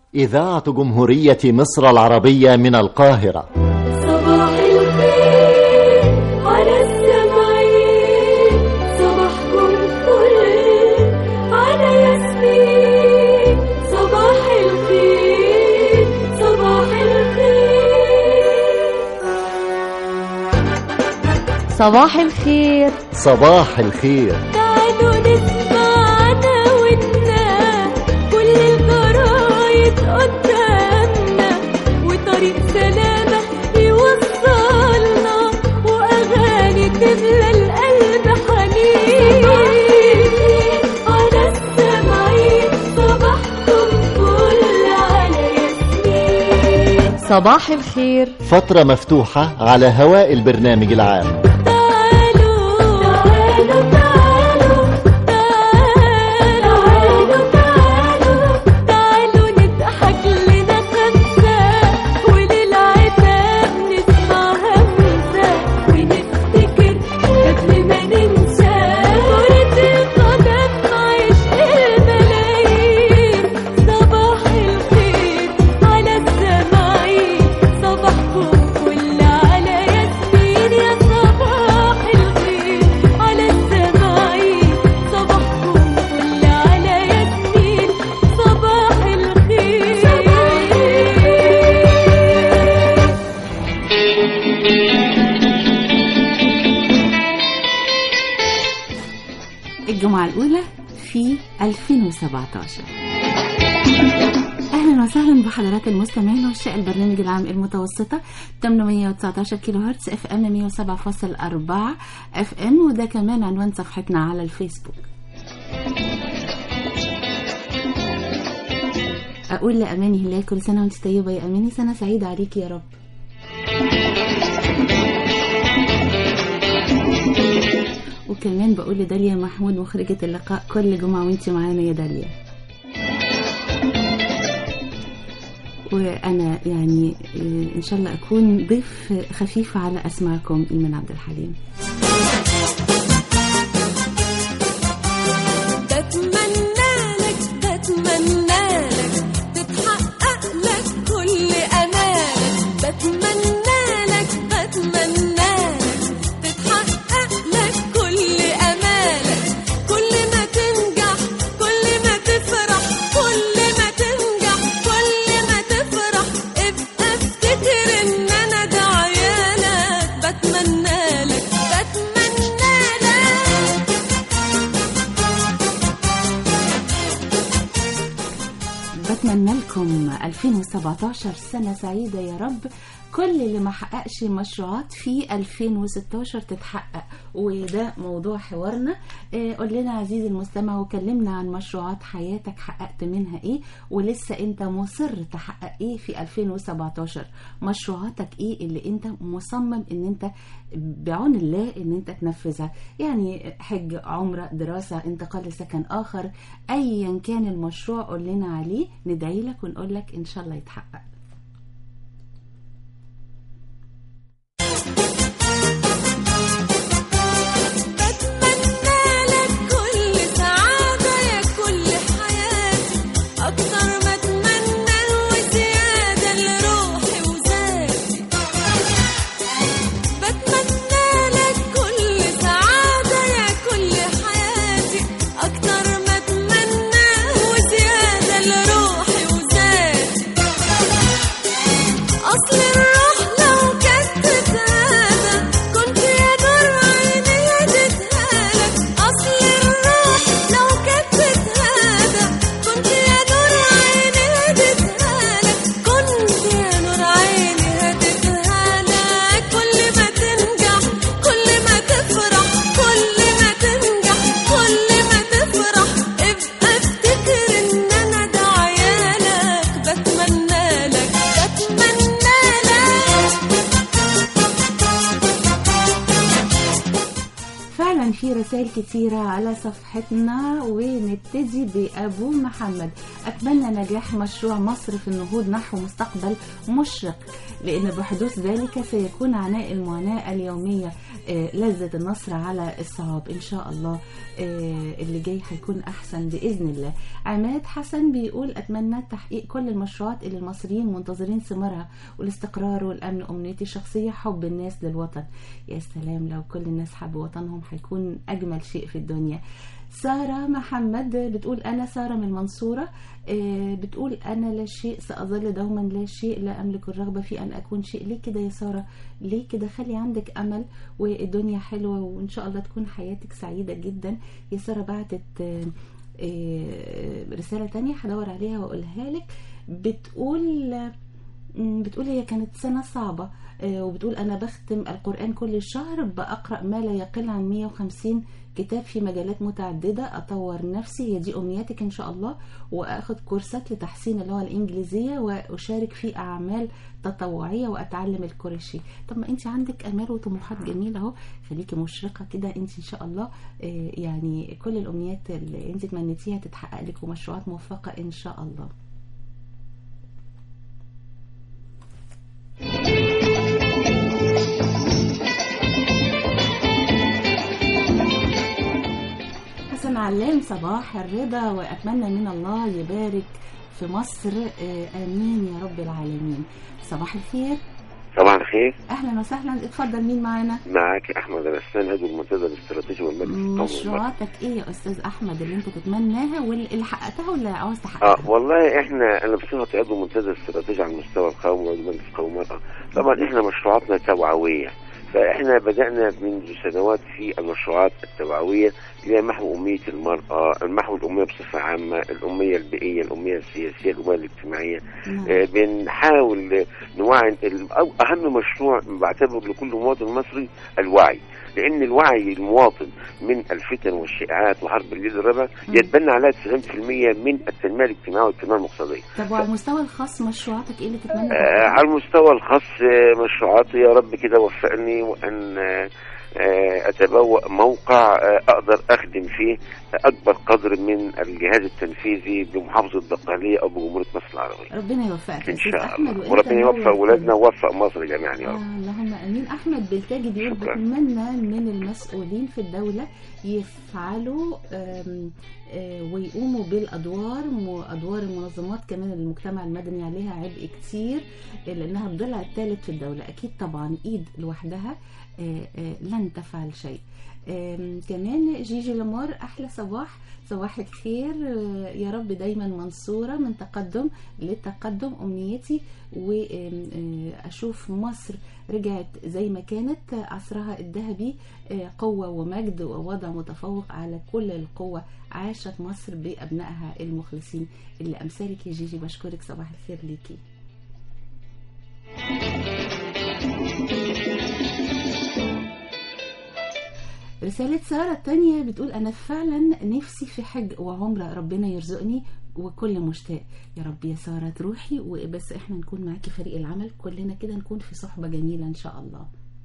إذاعة جمهورية مصر العربية من القاهرة صباح الخير على السمعين صباحكم فل على ياسمين صباح الخير صباح الخير صباح الخير صباح الخير تعالوا نسمع عناويننا كل الجرايد قدامنا وطريق سلامة يوصلنا وأغاني تملى القلب حنين على السمعين صباحكم فل على ياسمين صباح الخير فترة مفتوحة على هواء البرنامج العام تعالوا تعالوا تعالوا تعالوا تعالوا تعالوا نضحك لنا خمسة وللعتاب نسمع همسة ونفتكر قبل ما ننسى كرة القدم عشق الملايين صباح الخير على السماعين صباحكم كل على ياسمين يا صباح الخير على السماعين صباحكم كل على ياسمين صباح الخير الجمعة الأولى في 2017 أهلا وسهلا بحضرات المستمعين وعشاق البرنامج العام المتوسطة 819 كيلو هرتز اف ام 107.4 اف ام وده كمان عنوان صفحتنا على الفيسبوك أقول لأماني هلال كل سنة وأنت طيبة يا أماني سنة سعيدة عليك يا رب وكمان بقول لداليا محمود مخرجة اللقاء كل جمعة وانت معانا يا داليا وأنا يعني آه، إن شاء الله أكون ضيف خفيف على أسماعكم إيمان عبد الحليم بتمنى لك بتمنى لك تتحقق لك كل امالك بتمنى لك بتمنى لك تتحقق لك كل امالك كل ما تنجح كل ما تفرح كل ما تنجح كل ما تفرح ابقى افتكر ان انا دعيالك بتمنى لك بتمنى لك بتمنى لكم 2017 سنة سعيدة يا رب كل اللي ما حققش مشروعات في 2016 تتحقق وده موضوع حوارنا آه، قول لنا عزيزي المستمع وكلمنا عن مشروعات حياتك حققت منها ايه ولسه انت مصر تحقق ايه في 2017 مشروعاتك ايه اللي انت مصمم ان انت بعون الله ان انت تنفذها يعني حج عمرة دراسة انتقال لسكن اخر ايا كان المشروع قول لنا عليه ندعي لك ونقول لك ان شاء الله يتحقق بتمنى لك كل سعادة يا كل حياتي أكتر ما أتمنى وزيادة لروحي وذاتي بتمنى لك كل سعادة يا كل حياتي أكتر ما أتمنى وزيادة لروحي وذاتي أصل الروح لو كانت تتهادى كنت يا نور عيني هديتها لك أصل الروح لو كانت تتهادى كنت يا نور عيني هديتها لك كنت يا نور عيني هديتها لك كل ما تنجح كل ما تفرح كل ما تنجح كل ما تفرح ابقى افتكر ان انا دعيالك بتمنى لك بتمنى لك فعلا في رسائل كتيرة على صفحتنا ونبتدي بأبو محمد أتمنى نجاح مشروع مصر في النهوض نحو مستقبل مشرق لأن بحدوث ذلك سيكون عناء المعاناة اليومية آه، لذة النصر على الصعاب إن شاء الله آه، اللي جاي هيكون أحسن بإذن الله عماد حسن بيقول أتمنى تحقيق كل المشروعات اللي المصريين منتظرين ثمارها والاستقرار والأمن أمنيتي الشخصية حب الناس للوطن يا سلام لو كل الناس حبوا وطنهم هيكون أجمل شيء في الدنيا سارة محمد بتقول أنا سارة من المنصورة آه، بتقول أنا لا شيء سأظل دوما لا شيء لا أملك الرغبة في أن أكون شيء ليه كده يا سارة ليه كده خلي عندك أمل والدنيا حلوة وإن شاء الله تكون حياتك سعيدة جدا يا سارة بعتت آه، آه، رسالة تانية هدور عليها وأقولها لك بتقول مم، بتقول هي كانت سنة صعبة آه، وبتقول أنا بختم القرآن كل شهر بأقرأ ما لا يقل عن 150 كتاب في مجالات متعددة أطور نفسي هي دي أمنياتك إن شاء الله وأخذ كورسات لتحسين اللغة الإنجليزية وأشارك في أعمال تطوعية وأتعلم الكوريشي طب ما أنت عندك آمال وطموحات جميلة أهو خليكي مشرقة كده أنت إن شاء الله آه، يعني كل الأمنيات اللي أنت تمنيتيها تتحقق لك ومشروعات موفقة إن شاء الله حسن علام صباح الرضا واتمنى من الله يبارك في مصر آه، امين يا رب العالمين صباح الخير صباح الخير اهلا وسهلا اتفضل مين معانا معاك احمد الاسنان عضو المنتدى الاستراتيجي والمجلس القومي مشروعاتك ايه يا استاذ احمد اللي انت تتمناها واللي حققتها ولا عاوز اه تحققها والله احنا انا بصفتي عضو منتدى استراتيجي على المستوى القومي وعضو مجلس القومي والمرأة. طبعا احنا مشروعاتنا توعويه فاحنا بدانا منذ سنوات في المشروعات التوعويه اللي هي محو اميه المراه، محو الاميه بصفه عامه، الاميه البيئيه، الاميه السياسيه، الاميه الاجتماعيه، نعم. آه، بنحاول نوعي ال- أو اهم مشروع بعتبره لكل مواطن مصري الوعي لان الوعي المواطن من الفتن والشائعات وحرب الليل الرابع مم. يتبنى عليها 90% من التنميه الاجتماعيه والتنميه الاقتصاديه. طب وعلى المستوى الخاص مشروعاتك ايه اللي تتمنى آه، تحققها؟ على المستوى الخاص آه، مشروعاتي يا رب كده وفقني وان آه، آه، اتبوأ موقع آه، اقدر اخدم فيه اكبر قدر من الجهاز التنفيذي بمحافظه الدقهليه او بجمهوريه مصر العربيه. ربنا يوفقك يا ان استاذ شاء احمد الله وانت وربنا نور يوفق اولادنا الكل. ووفق مصر جميعا يا رب. آه اللهم امين احمد بلتاجي بيقول شكراً. بتمنى من المسؤولين في الدوله يفعلوا آم، آه، ويقوموا بالادوار م- ادوار المنظمات كمان المجتمع المدني عليها عبء كتير آه، لانها الضلع الثالث في الدوله اكيد طبعا ايد لوحدها آه، آه، لن تفعل شيء آم، كمان جيجي لمار احلى صباح صباح الخير آه، يا رب دايما منصوره من تقدم للتقدم امنيتي واشوف مصر رجعت زي ما كانت عصرها الذهبي آه، قوه ومجد ووضع متفوق على كل القوه عاشت مصر بابنائها المخلصين اللي امثالك يا جيجي بشكرك صباح الخير ليكي رسالة سارة التانية بتقول أنا فعلا نفسي في حج وعمرة ربنا يرزقني وكل مشتاق يا رب يا سارة تروحي وبس احنا نكون معاكي فريق العمل كلنا كده نكون في صحبة جميلة إن شاء الله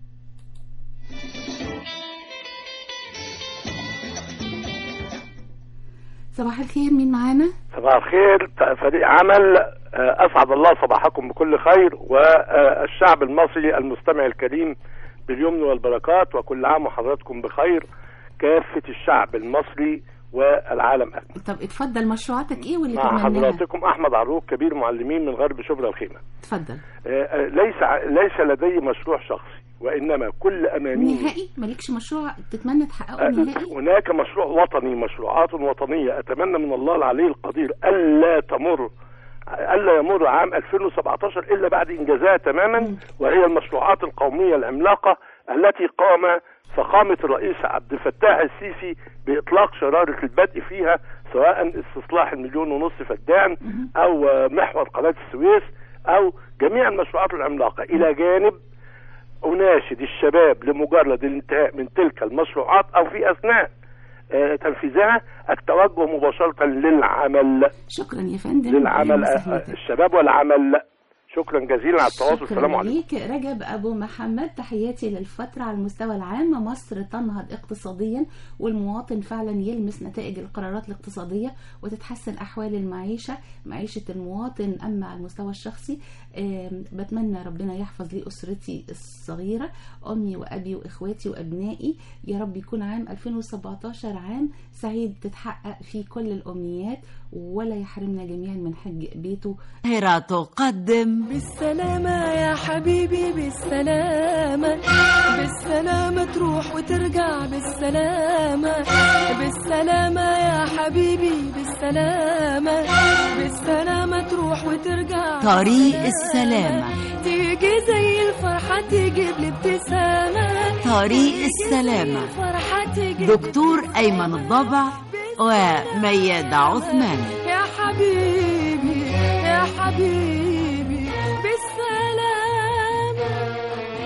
صباح الخير مين معانا؟ صباح الخير فريق عمل آه، اسعد الله صباحكم بكل خير والشعب المصري المستمع الكريم باليمن والبركات وكل عام وحضراتكم بخير كافة الشعب المصري والعالم أجمع طب اتفضل مشروعاتك ايه واللي مع تتمناها؟ حضراتكم أحمد عروق كبير معلمين من غرب شبرا الخيمة اتفضل آه، آه، ليس ع- ليس لدي مشروع شخصي وإنما كل أماني نهائي مالكش مشروع تتمنى تحققه آه، نهائي؟ هناك مشروع وطني مشروعات وطنية أتمنى من الله العلي القدير ألا تمر ألا يمر عام 2017 إلا بعد إنجازها تماما وهي المشروعات القومية العملاقة التي قام فخامة الرئيس عبد الفتاح السيسي بإطلاق شرارة البدء فيها سواء استصلاح المليون ونصف فدان أو آه، محور قناة السويس أو جميع المشروعات العملاقة إلى جانب أناشد الشباب لمجرد الانتهاء من تلك المشروعات أو في أثناء آه، تنفيذها التوجه مباشرة للعمل شكرا يا فندم للعمل آه، لمساهمتك. الشباب والعمل شكرا جزيلا على التواصل شكرا السلام عليكم ليك رجب أبو محمد تحياتي للفترة على المستوى العام مصر تنهض اقتصاديا والمواطن فعلا يلمس نتائج القرارات الاقتصادية وتتحسن أحوال المعيشة معيشة المواطن أما على المستوى الشخصي آم، بتمنى ربنا يحفظ لي أسرتي الصغيرة أمي وأبي وإخواتي وأبنائي يا رب يكون عام 2017 عام سعيد تتحقق فيه كل الأمنيات ولا يحرمنا جميعا من حج بيته القاهرة تقدم بالسلامة يا حبيبي بالسلامة بالسلامة تروح وترجع بالسلامة بالسلامة يا حبيبي بالسلامة بالسلامة تروح وترجع طريق السلامة تيجي زي الفرحة تجيب لي ابتسامة طريق السلامة فرحة تجيب دكتور أيمن الضبع وميادة عثمان يا حبيبي يا حبيبي بالسلامة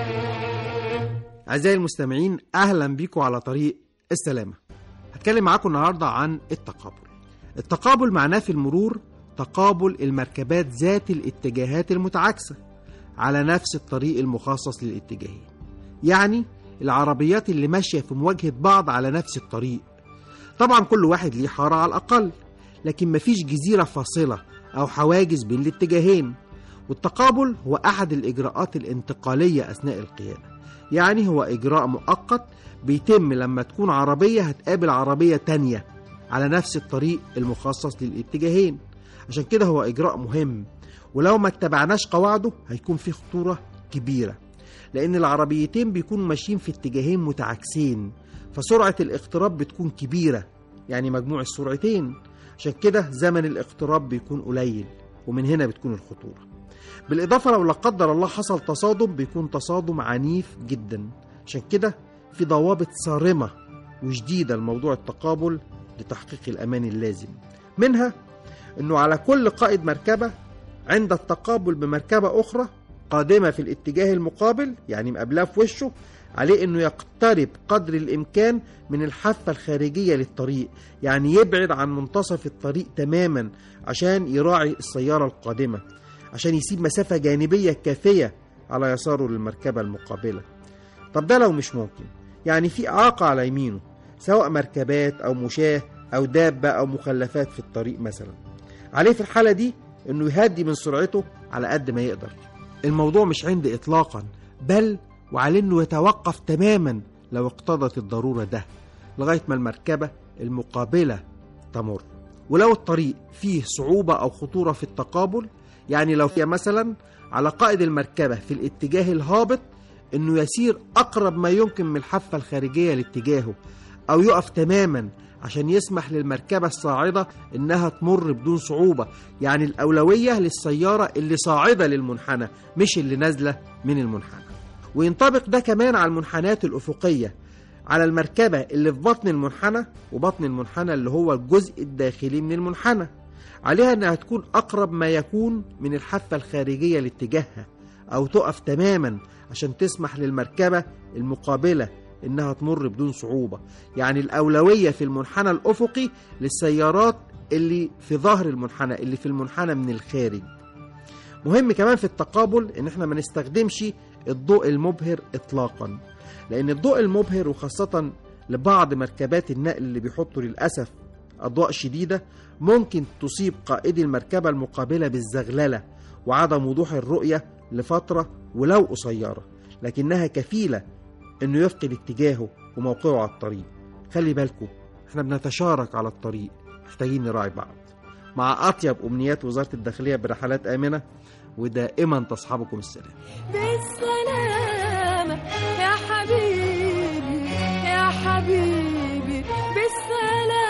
أعزائي المستمعين أهلا بيكم على طريق السلامة هتكلم معاكم النهاردة عن التقابل التقابل معناه في المرور تقابل المركبات ذات الاتجاهات المتعاكسة على نفس الطريق المخصص للاتجاهين يعني العربيات اللي ماشية في مواجهة بعض على نفس الطريق طبعا كل واحد ليه حارة على الأقل لكن مفيش جزيرة فاصلة أو حواجز بين الاتجاهين والتقابل هو أحد الإجراءات الانتقالية أثناء القيادة يعني هو إجراء مؤقت بيتم لما تكون عربية هتقابل عربية تانية على نفس الطريق المخصص للاتجاهين عشان كده هو إجراء مهم ولو ما اتبعناش قواعده هيكون في خطورة كبيرة لأن العربيتين بيكونوا ماشيين في اتجاهين متعاكسين فسرعة الاقتراب بتكون كبيرة يعني مجموع السرعتين عشان كده زمن الاقتراب بيكون قليل ومن هنا بتكون الخطورة بالإضافة لو لا قدر الله حصل تصادم بيكون تصادم عنيف جدا عشان كده في ضوابط صارمة وشديدة لموضوع التقابل لتحقيق الأمان اللازم منها أنه على كل قائد مركبة عند التقابل بمركبة أخرى قادمة في الاتجاه المقابل يعني مقابلاه في وشه عليه أنه يقترب قدر الإمكان من الحافة الخارجية للطريق يعني يبعد عن منتصف الطريق تماما عشان يراعي السيارة القادمة عشان يسيب مسافة جانبية كافية على يساره للمركبة المقابلة طب ده لو مش ممكن يعني في إعاقة على يمينه سواء مركبات أو مشاة أو دابة أو مخلفات في الطريق مثلا عليه في الحالة دي إنه يهدي من سرعته على قد ما يقدر الموضوع مش عندي إطلاقا بل وعليه إنه يتوقف تماما لو اقتضت الضرورة ده لغاية ما المركبة المقابلة تمر ولو الطريق فيه صعوبة أو خطورة في التقابل يعني لو في مثلا على قائد المركبة في الاتجاه الهابط انه يسير اقرب ما يمكن من الحافة الخارجية لاتجاهه او يقف تماما عشان يسمح للمركبة الصاعدة انها تمر بدون صعوبة يعني الاولوية للسيارة اللي صاعدة للمنحنى مش اللي نازلة من المنحنى وينطبق ده كمان على المنحنيات الافقية على المركبة اللي في بطن المنحنى وبطن المنحنى اللي هو الجزء الداخلي من المنحنى عليها انها تكون اقرب ما يكون من الحافة الخارجية لاتجاهها او تقف تماما عشان تسمح للمركبة المقابلة انها تمر بدون صعوبة يعني الاولوية في المنحنى الافقي للسيارات اللي في ظهر المنحنى اللي في المنحنى من الخارج مهم كمان في التقابل ان احنا ما نستخدمش الضوء المبهر اطلاقا لان الضوء المبهر وخاصة لبعض مركبات النقل اللي بيحطوا للأسف أضواء شديدة ممكن تصيب قائدي المركبة المقابلة بالزغللة وعدم وضوح الرؤية لفترة ولو قصيرة لكنها كفيلة انه يفقد اتجاهه وموقعه على الطريق خلي بالكم احنا بنتشارك على الطريق محتاجين نراعي بعض مع اطيب امنيات وزارة الداخلية برحلات امنة ودائما تصحبكم السلام بالسلامة يا حبيبي يا حبيبي بالسلامة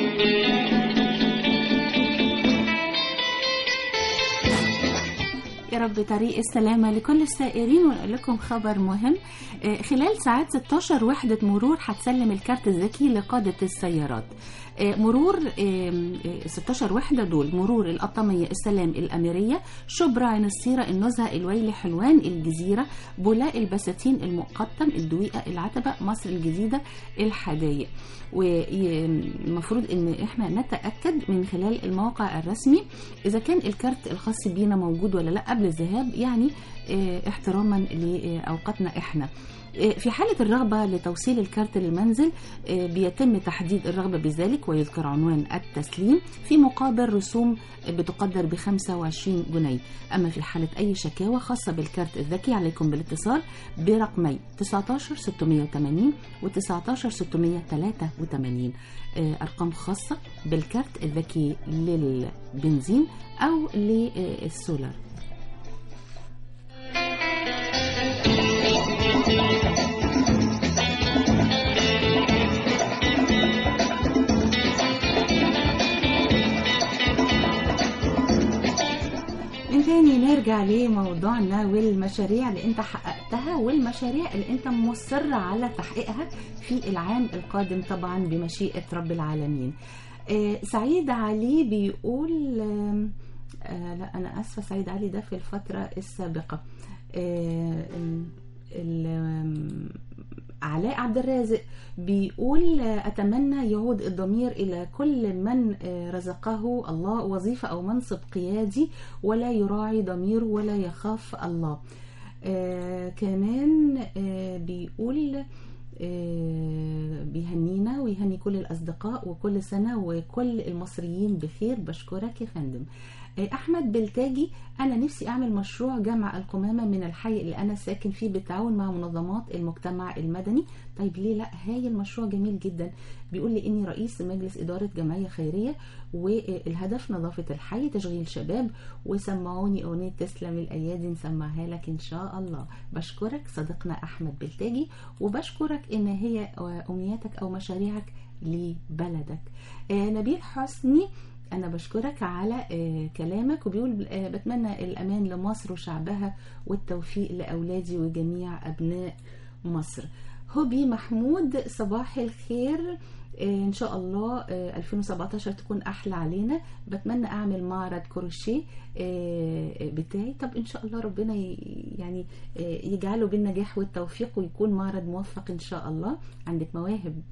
يا رب طريق السلامة لكل السائرين ونقول لكم خبر مهم آه، خلال ساعات 16 وحدة مرور هتسلم الكارت الذكي لقادة السيارات آه، مرور آم، آه، 16 وحدة دول مرور القطامية السلام الأميرية شبرا عين السيرة النزهة الويلي حلوان الجزيرة بولاق البساتين المقطم الدويقة العتبة مصر الجديدة الحدايق والمفروض ان احنا نتاكد من خلال الموقع الرسمي اذا كان الكارت الخاص بينا موجود ولا لا قبل الذهاب يعني آه، احتراما لاوقاتنا احنا آه، في حالة الرغبة لتوصيل الكارت للمنزل آه، بيتم تحديد الرغبة بذلك ويذكر عنوان التسليم في مقابل رسوم بتقدر ب 25 جنيه أما في حالة أي شكاوى خاصة بالكارت الذكي عليكم بالاتصال برقمي 19 680 و 19 683 آه، أرقام خاصة بالكارت الذكي للبنزين أو للسولار من تاني نرجع لموضوعنا والمشاريع اللي انت حققتها والمشاريع اللي انت مصر على تحقيقها في العام القادم طبعا بمشيئة رب العالمين آه، سعيد علي بيقول آم، آه لا انا اسفة سعيد علي ده في الفترة السابقة آه، ال- ال- آم، علاء عبد الرازق بيقول آه، أتمنى يعود الضمير إلى كل من آه، رزقه الله وظيفة أو منصب قيادي ولا يراعي ضميره ولا يخاف الله آه، كمان آه، بيقول آه، بيهنينا ويهني كل الأصدقاء وكل سنة وكل المصريين بخير بشكرك يا فندم آه، أحمد بلتاجي أنا نفسي أعمل مشروع جمع القمامة من الحي اللي أنا ساكن فيه بالتعاون مع منظمات المجتمع المدني طيب ليه لا هاي المشروع جميل جدا بيقول لي إني رئيس مجلس إدارة جمعية خيرية والهدف نظافة الحي تشغيل شباب وسمعوني أغنية تسلم الأيادي نسمعها لك إن شاء الله بشكرك صديقنا أحمد بلتاجي وبشكرك إن هي أمنياتك أو مشاريعك لبلدك آه، نبيل حسني أنا بشكرك على آه، كلامك وبيقول آه، بتمنى الأمان لمصر وشعبها والتوفيق لأولادي وجميع أبناء مصر هوبي محمود صباح الخير آه، ان شاء الله آه، 2017 تكون احلى علينا بتمنى اعمل معرض كروشيه آه، بتاعي طب ان شاء الله ربنا ي- يعني آه، يجعله بالنجاح والتوفيق ويكون معرض موفق ان شاء الله عندك مواهب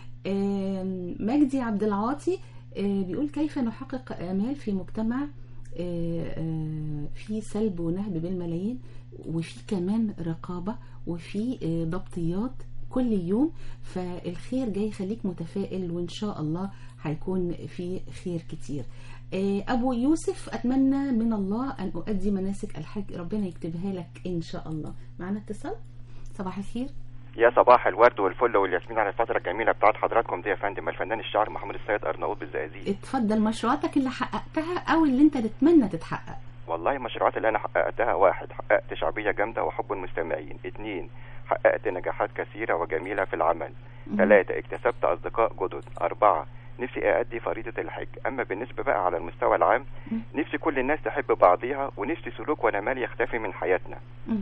آم، مجدي عبد العاطي آه، بيقول كيف نحقق آمال في مجتمع آه، آه، في سلب ونهب بالملايين وفي كمان رقابة وفي آه، ضبطيات كل يوم فالخير جاي خليك متفائل وإن شاء الله هيكون في خير كتير آه، أبو يوسف أتمنى من الله أن أؤدي مناسك الحج ربنا يكتبها لك إن شاء الله معنا اتصال صباح الخير يا صباح الورد والفل والياسمين على الفترة الجميلة بتاعت حضراتكم دي يا فندم الفنان الشاعر محمود السيد أرناؤوط بالزقازيق اتفضل مشروعاتك اللي حققتها أو اللي أنت تتمنى تتحقق والله المشروعات اللي أنا حققتها واحد حققت شعبية جامدة وحب المستمعين اتنين حققت نجاحات كثيرة وجميلة في العمل ثلاثة اكتسبت أصدقاء جدد أربعة نفسي أأدي فريضة الحج أما بالنسبة بقى على المستوى العام نفسي كل الناس تحب بعضيها ونفسي سلوك ونمال يختفي من حياتنا مم.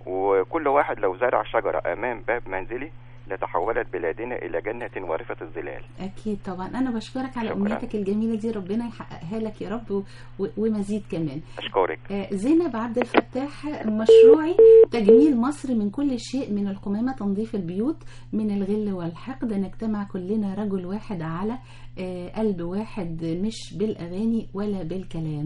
وكل واحد لو زرع شجرة أمام باب منزلي لتحولت بلادنا إلى جنة وارفة الظلال أكيد طبعا أنا بشكرك على شكراً. أمنيتك الجميلة دي ربنا يحققها لك يا رب و- و- ومزيد كمان أشكرك آه، زينب عبد الفتاح مشروعي تجميل مصر من كل شيء من القمامة تنظيف البيوت من الغل والحقد نجتمع كلنا رجل واحد على آه، قلب واحد مش بالأغاني ولا بالكلام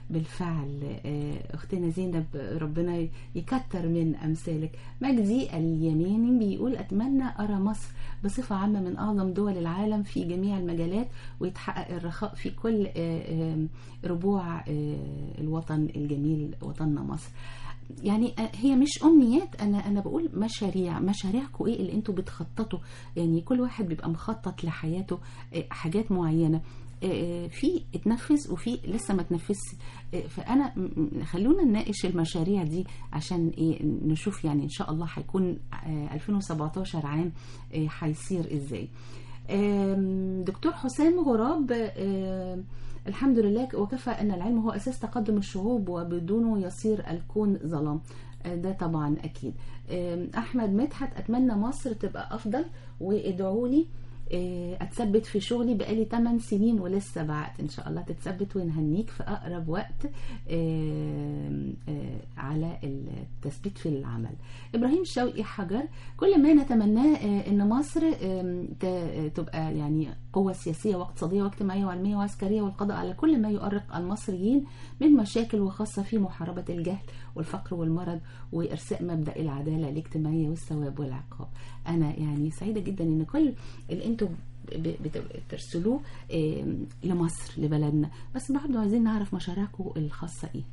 بالفعل آه، أختنا زينب ربنا يكتر من أمثالك مجدي اليماني بيقول أتمنى أرى مصر بصفة عامة من أعظم دول العالم في جميع المجالات ويتحقق الرخاء في كل آه، آه، ربوع آه، الوطن الجميل وطننا مصر يعني آه، هي مش امنيات انا انا بقول مشاريع مشاريعكم ايه اللي انتوا بتخططوا يعني كل واحد بيبقى مخطط لحياته آه، حاجات معينه آه، في اتنفذ وفي لسه ما اتنفذش آه، فانا م- م- خلونا نناقش المشاريع دي عشان ايه نشوف يعني ان شاء الله هيكون آه، 2017 عام آه، هيصير ازاي آم، دكتور حسام غراب آم، الحمد لله وكفى أن العلم هو أساس تقدم الشعوب وبدونه يصير الكون ظلام آه، ده طبعا أكيد آم، أحمد مدحت أتمنى مصر تبقى أفضل وادعوا لي آه، اتثبت في شغلي بقالي 8 سنين ولسه بعت ان شاء الله تتثبت ونهنيك في اقرب وقت آم، آه، على التثبيت في العمل ابراهيم شوقي حجر كل ما نتمناه آه، ان مصر آم، ت- تبقى يعني قوة سياسية واقتصادية واجتماعية وعلمية وعسكرية والقضاء على كل ما يؤرق المصريين من مشاكل وخاصة في محاربة الجهل والفقر والمرض وإرساء مبدأ العدالة الاجتماعية والثواب والعقاب أنا يعني سعيدة جدا إن كل اللي أنتم ب- بت- بترسلوه آم، لمصر لبلدنا بس برضه عايزين نعرف مشاريعكم الخاصة إيه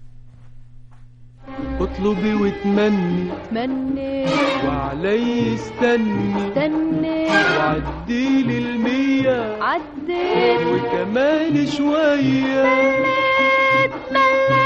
اطلبي وتمني تمني وعلي استني استني وعديلي المية عديت وكمان شوية مليت مليت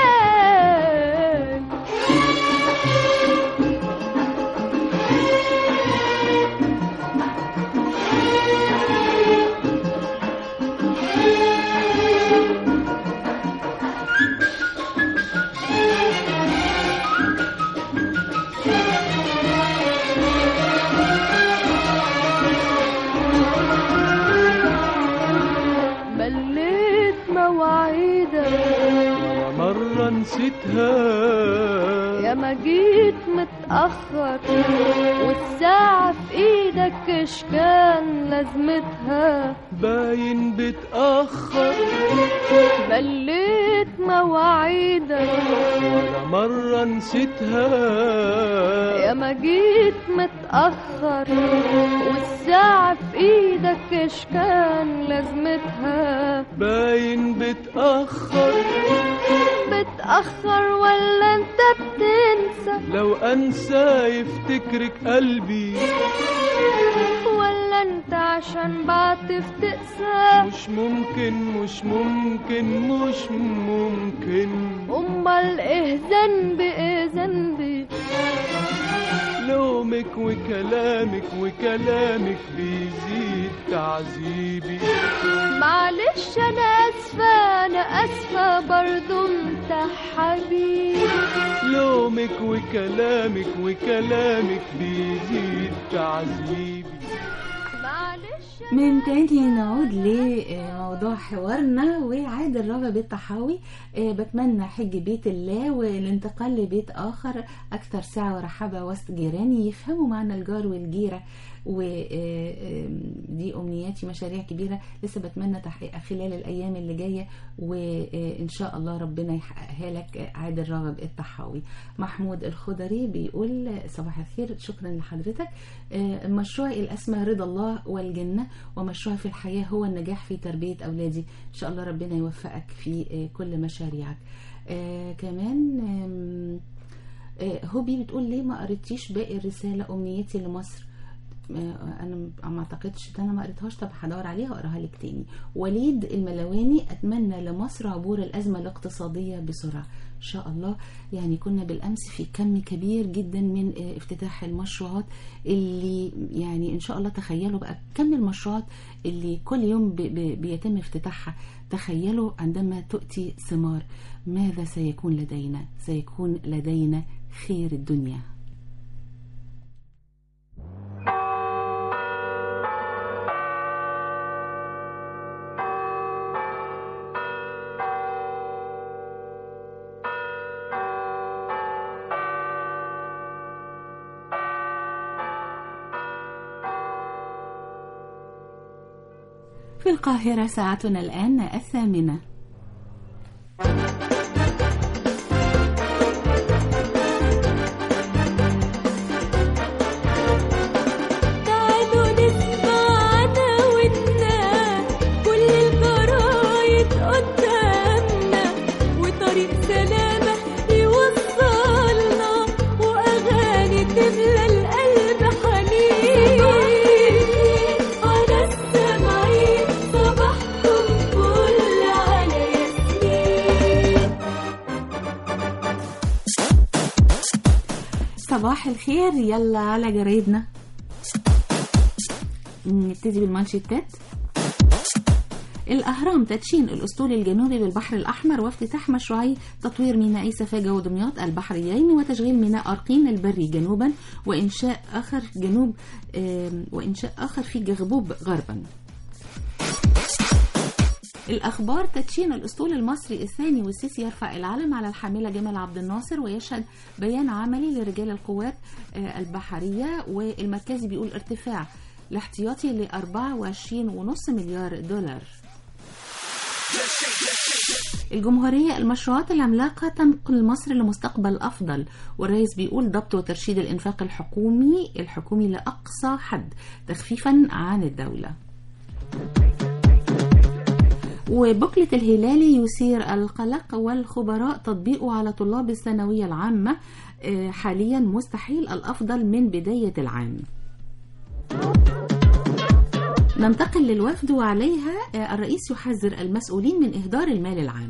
مليت مواعيدك مرة نسيتها يا ما جيت متأخر والساعة في ايدك ايش كان لازمتها باين بتأخر مليت مواعيدك ولا مرة نسيتها يا ما جيت متأخر والساعة في ايدك ايش كان لازمتها باين بتأخر بتأخر ولا انت بتنسى لو أنسى يفتكرك قلبي ولا انت عشان بعطف تقسى مش ممكن مش ممكن مش ممكن امال ايه ذنبي ايه ذنبي لومك وكلامك وكلامك بيزيد تعذيبي معلش انا اسفة انا اسفة برضو انت حبيبي لومك وكلامك وكلامك بيزيد تعذيبي معلش من تاني نعود لموضوع حوارنا وعاد الرغبة بالتحاوي آه، بتمنى حج بيت الله والانتقال لبيت آخر أكثر سعة ورحابة وسط جيراني يفهموا معنى الجار والجيرة ودي أمنياتي مشاريع كبيرة لسه بتمنى تحقيقها خلال الأيام اللي جاية وإن شاء الله ربنا يحققها لك آه، عاد الرغب التحاوي محمود الخضري بيقول صباح الخير شكرا لحضرتك آه، مشروعي الأسمى رضا الله والجنة ومشروعي في الحياة هو النجاح في تربية أولادي إن شاء الله ربنا يوفقك في آه، كل مشاريعك آه، كمان آم، آه، هوبي بتقول ليه ما قريتيش باقي الرسالة أمنيتي لمصر آه، انا ما اعتقدش ان انا ما قريتهاش طب هدور عليها واقراها لك تاني وليد الملواني اتمنى لمصر عبور الازمه الاقتصاديه بسرعه ان شاء الله يعني كنا بالامس في كم كبير جدا من آه، افتتاح المشروعات اللي يعني ان شاء الله تخيلوا بقى كم المشروعات اللي كل يوم ب- ب- بيتم افتتاحها تخيلوا عندما تؤتي ثمار ماذا سيكون لدينا سيكون لدينا خير الدنيا في القاهرة ساعتنا الآن الثامنة تعالوا نسمع عناويننا كل الجرايد قدامنا وطريق سلامة يوصلنا وأغاني تملى القلب حنين على السمعين صباحكم فل على ياسمين صباح الخير يلا على جرايدنا نبتدي بالمانشيتات الأهرام تدشين الأسطول الجنوبي بالبحر الأحمر وافتتاح مشروعي تطوير ميناء سفاجة ودمياط البحريين وتشغيل ميناء أرقين البري جنوبا وإنشاء آخر جنوب آم، وإنشاء آخر في جغبوب غربا الأخبار تدشين الأسطول المصري الثاني والسيسي يرفع العلم على الحاملة جمال عبد الناصر ويشهد بيان عملي لرجال القوات آه، البحرية والمركزي بيقول ارتفاع الاحتياطي ل 24.5 مليار دولار الجمهورية المشروعات العملاقة تنقل مصر لمستقبل أفضل والرئيس بيقول ضبط وترشيد الإنفاق الحكومي الحكومي لأقصى حد تخفيفا عن الدولة وبكلة الهلالي يثير القلق والخبراء تطبيقه على طلاب الثانوية العامة آه، حاليا مستحيل الأفضل من بداية العام ننتقل للوفد وعليها آه، الرئيس يحذر المسؤولين من إهدار المال العام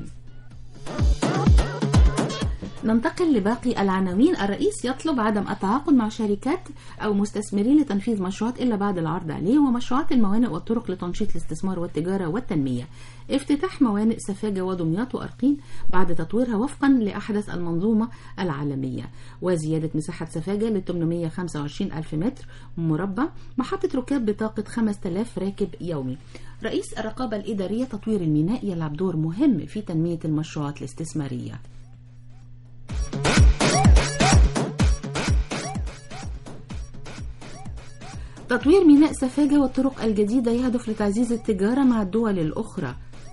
ننتقل لباقي العناوين الرئيس يطلب عدم التعاقد مع شركات أو مستثمرين لتنفيذ مشروعات إلا بعد العرض عليه ومشروعات الموانئ والطرق لتنشيط الاستثمار والتجارة والتنمية افتتاح موانئ سفاجة ودمياط وأرقين بعد تطويرها وفقا لأحدث المنظومة العالمية وزيادة مساحة سفاجة ل 825 ألف متر مربع محطة ركاب بطاقة 5000 راكب يومي رئيس الرقابة الإدارية تطوير الميناء يلعب دور مهم في تنمية المشروعات الاستثمارية تطوير ميناء سفاجة والطرق الجديدة يهدف لتعزيز التجارة مع الدول الأخرى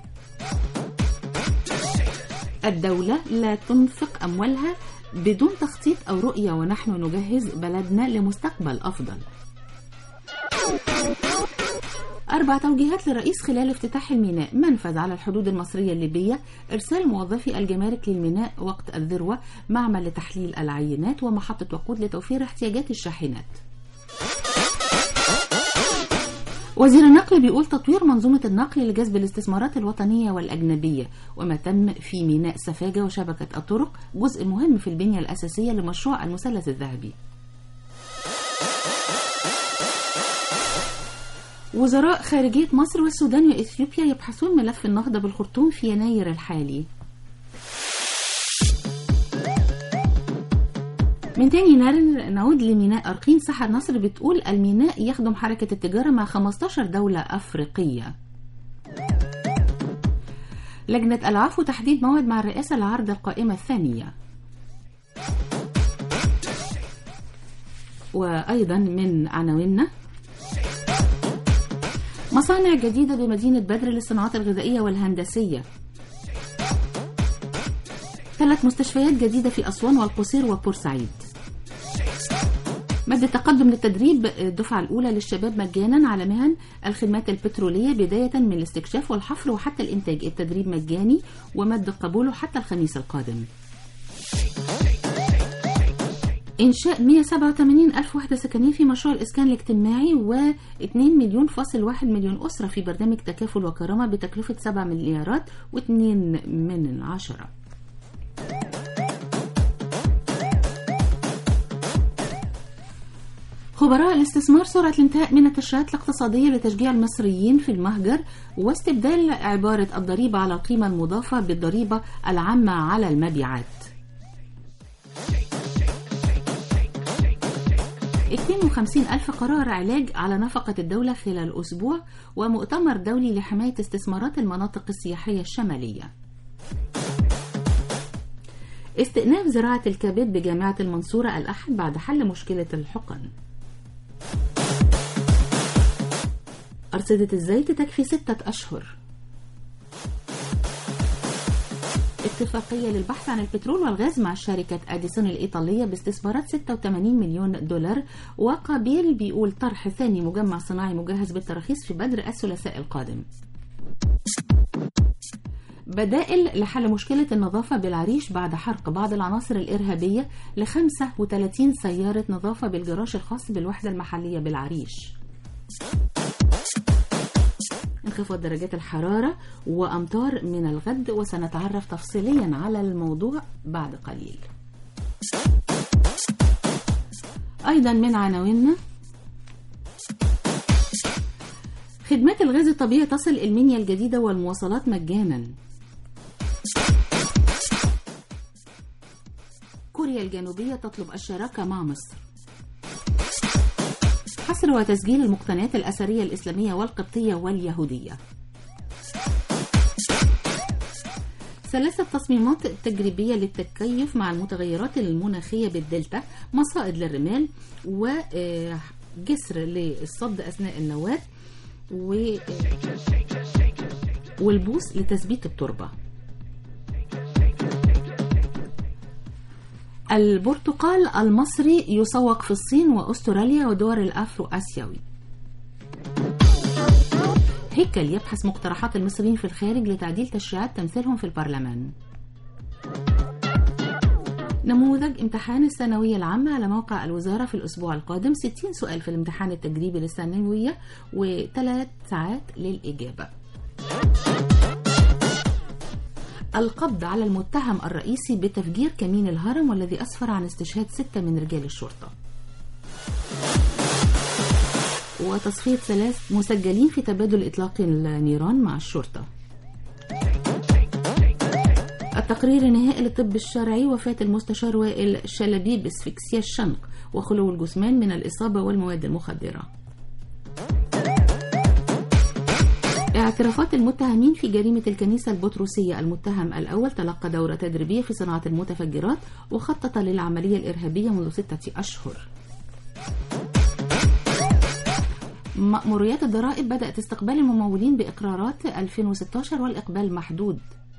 الدولة لا تنفق أموالها بدون تخطيط أو رؤية ونحن نجهز بلدنا لمستقبل أفضل أربع توجيهات للرئيس خلال افتتاح الميناء منفذ على الحدود المصرية الليبية إرسال موظفي الجمارك للميناء وقت الذروة معمل لتحليل العينات ومحطة وقود لتوفير احتياجات الشاحنات وزير النقل بيقول تطوير منظومة النقل لجذب الاستثمارات الوطنية والأجنبية وما تم في ميناء سفاجة وشبكة الطرق جزء مهم في البنية الأساسية لمشروع المثلث الذهبي وزراء خارجية مصر والسودان وإثيوبيا يبحثون ملف النهضة بالخرطوم في يناير الحالي من تاني يناير نعود لميناء أرقين سحر نصر بتقول الميناء يخدم حركة التجارة مع 15 دولة أفريقية لجنة العفو تحديد موعد مع الرئاسة لعرض القائمة الثانية وأيضا من عناويننا مصانع جديدة بمدينة بدر للصناعات الغذائية والهندسية ثلاث مستشفيات جديدة في أسوان والقصير وبورسعيد مد التقدم للتدريب الدفعة الأولى للشباب مجانا على مهن الخدمات البترولية بداية من الاستكشاف والحفر وحتى الإنتاج التدريب مجاني ومد قبوله حتى الخميس القادم إنشاء 187 ألف وحدة سكنية في مشروع الإسكان الاجتماعي و2 مليون فاصل واحد مليون أسرة في برنامج تكافل وكرامة بتكلفة 7 مليارات و2 من عشرة خبراء الاستثمار سرعة الانتهاء من التشريعات الاقتصادية لتشجيع المصريين في المهجر واستبدال عبارة الضريبة على القيمة المضافة بالضريبة العامة على المبيعات 52 ألف قرار علاج على نفقة الدولة خلال أسبوع ومؤتمر دولي لحماية استثمارات المناطق السياحية الشمالية استئناف زراعة الكبد بجامعة المنصورة الأحد بعد حل مشكلة الحقن أرصدة الزيت تكفي ستة أشهر اتفاقية للبحث عن البترول والغاز مع شركة أديسون الإيطالية باستثمارات 86 مليون دولار وقابيل بيقول طرح ثاني مجمع صناعي مجهز بالتراخيص في بدر الثلاثاء القادم بدائل لحل مشكلة النظافة بالعريش بعد حرق بعض العناصر الإرهابية ل 35 سيارة نظافة بالجراج الخاص بالوحدة المحلية بالعريش انخفاض درجات الحرارة وأمطار من الغد وسنتعرف تفصيليا على الموضوع بعد قليل أيضا من عناويننا خدمات الغاز الطبيعي تصل المنيا الجديدة والمواصلات مجانا كوريا الجنوبية تطلب الشراكة مع مصر حصر وتسجيل المقتنيات الأثرية الإسلامية والقبطية واليهودية ثلاثة تصميمات تجريبية للتكيف مع المتغيرات المناخية بالدلتا مصائد للرمال وجسر للصد أثناء النواة و والبوص لتثبيت التربة البرتقال المصري يسوق في الصين وأستراليا ودول الأفرو آسيوي هيكل يبحث مقترحات المصريين في الخارج لتعديل تشريعات تمثيلهم في البرلمان نموذج امتحان الثانوية العامة على موقع الوزارة في الأسبوع القادم 60 سؤال في الامتحان التجريبي للثانوية وثلاث ساعات للإجابة القبض على المتهم الرئيسي بتفجير كمين الهرم والذي أسفر عن استشهاد ستة من رجال الشرطة وتصفية ثلاث مسجلين في تبادل إطلاق النيران مع الشرطة التقرير النهائي للطب الشرعي وفاة المستشار وائل شلبي باسفكسيا الشنق وخلو الجثمان من الإصابة والمواد المخدرة اعترافات المتهمين في جريمة الكنيسة البطرسية المتهم الأول تلقى دورة تدريبية في صناعة المتفجرات وخطط للعملية الإرهابية منذ ستة أشهر مأموريات الضرائب بدأت استقبال الممولين بإقرارات 2016 والإقبال محدود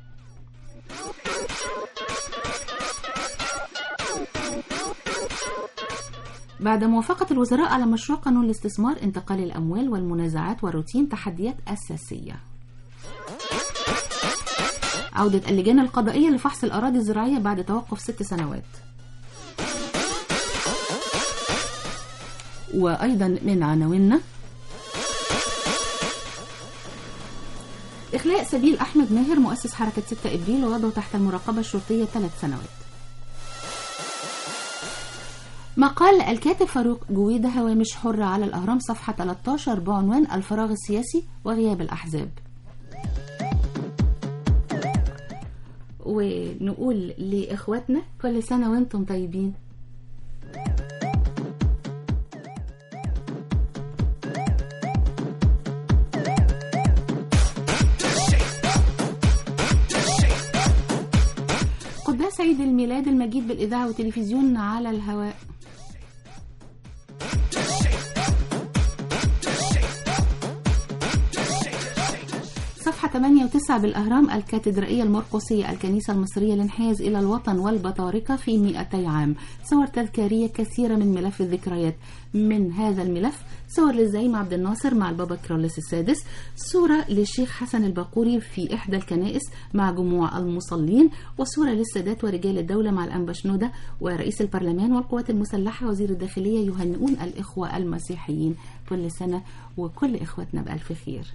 بعد موافقة الوزراء على مشروع قانون الاستثمار انتقال الأموال والمنازعات والروتين تحديات أساسية عودة اللجان القضائية لفحص الأراضي الزراعية بعد توقف ست سنوات وأيضا من عناويننا إخلاء سبيل أحمد ماهر مؤسس حركة 6 إبريل ووضعه تحت المراقبة الشرطية ثلاث سنوات مقال الكاتب فاروق جويدة هوامش حرة على الأهرام صفحة 13 بعنوان الفراغ السياسي وغياب الأحزاب ونقول لإخواتنا كل سنة وانتم طيبين قداس عيد الميلاد المجيد بالإذاعة والتلفزيون على الهواء صفحة 8 و9 بالأهرام الكاتدرائية المرقسية الكنيسة المصرية الانحياز إلى الوطن والبطاركة في 200 عام صور تذكارية كثيرة من ملف الذكريات من هذا الملف صور للزعيم عبد الناصر مع البابا كرولس السادس صورة للشيخ حسن الباقوري في إحدى الكنائس مع جموع المصلين وصورة للسادات ورجال الدولة مع الأنبا شنودة ورئيس البرلمان والقوات المسلحة وزير الداخلية يهنئون الإخوة المسيحيين كل سنة وكل إخوتنا بألف خير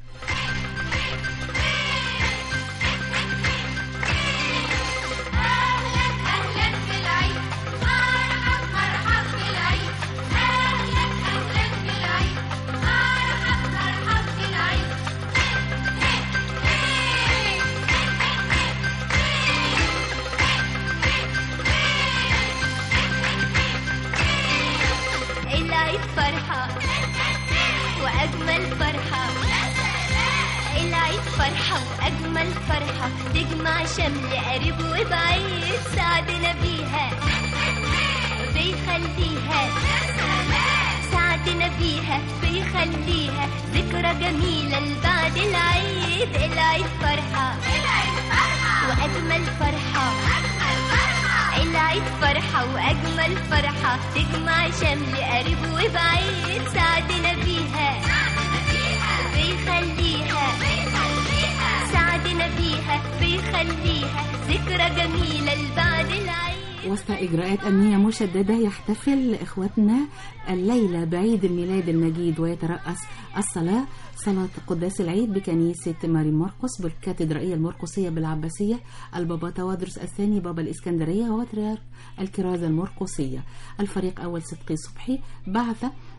العيد فرحة وأجمل فرحة العيد فرحة وأجمل فرحة تجمع شمل قريب وبعيد سعدنا بيها بيخليها سعدنا بيها بيخليها ذكرى جميلة لبعد العيد العيد فرحة وأجمل فرحة العيد فرحة وأجمل فرحة تجمع شمل قريب وبعيد سعدنا بيها بيخليها سعدنا بيها بيخليها ذكرى جميلة لبعد العيد وسط إجراءات أمنية مشددة يحتفل إخوتنا الليلة بعيد الميلاد المجيد ويترأس الصلاة صلاة قداس العيد بكنيسة ماري مرقس بالكاتدرائية المرقسية بالعباسية البابا توادرس الثاني بابا الإسكندرية وبطريرك الكرازة المرقسية الفريق أول صدقي صبحي بعث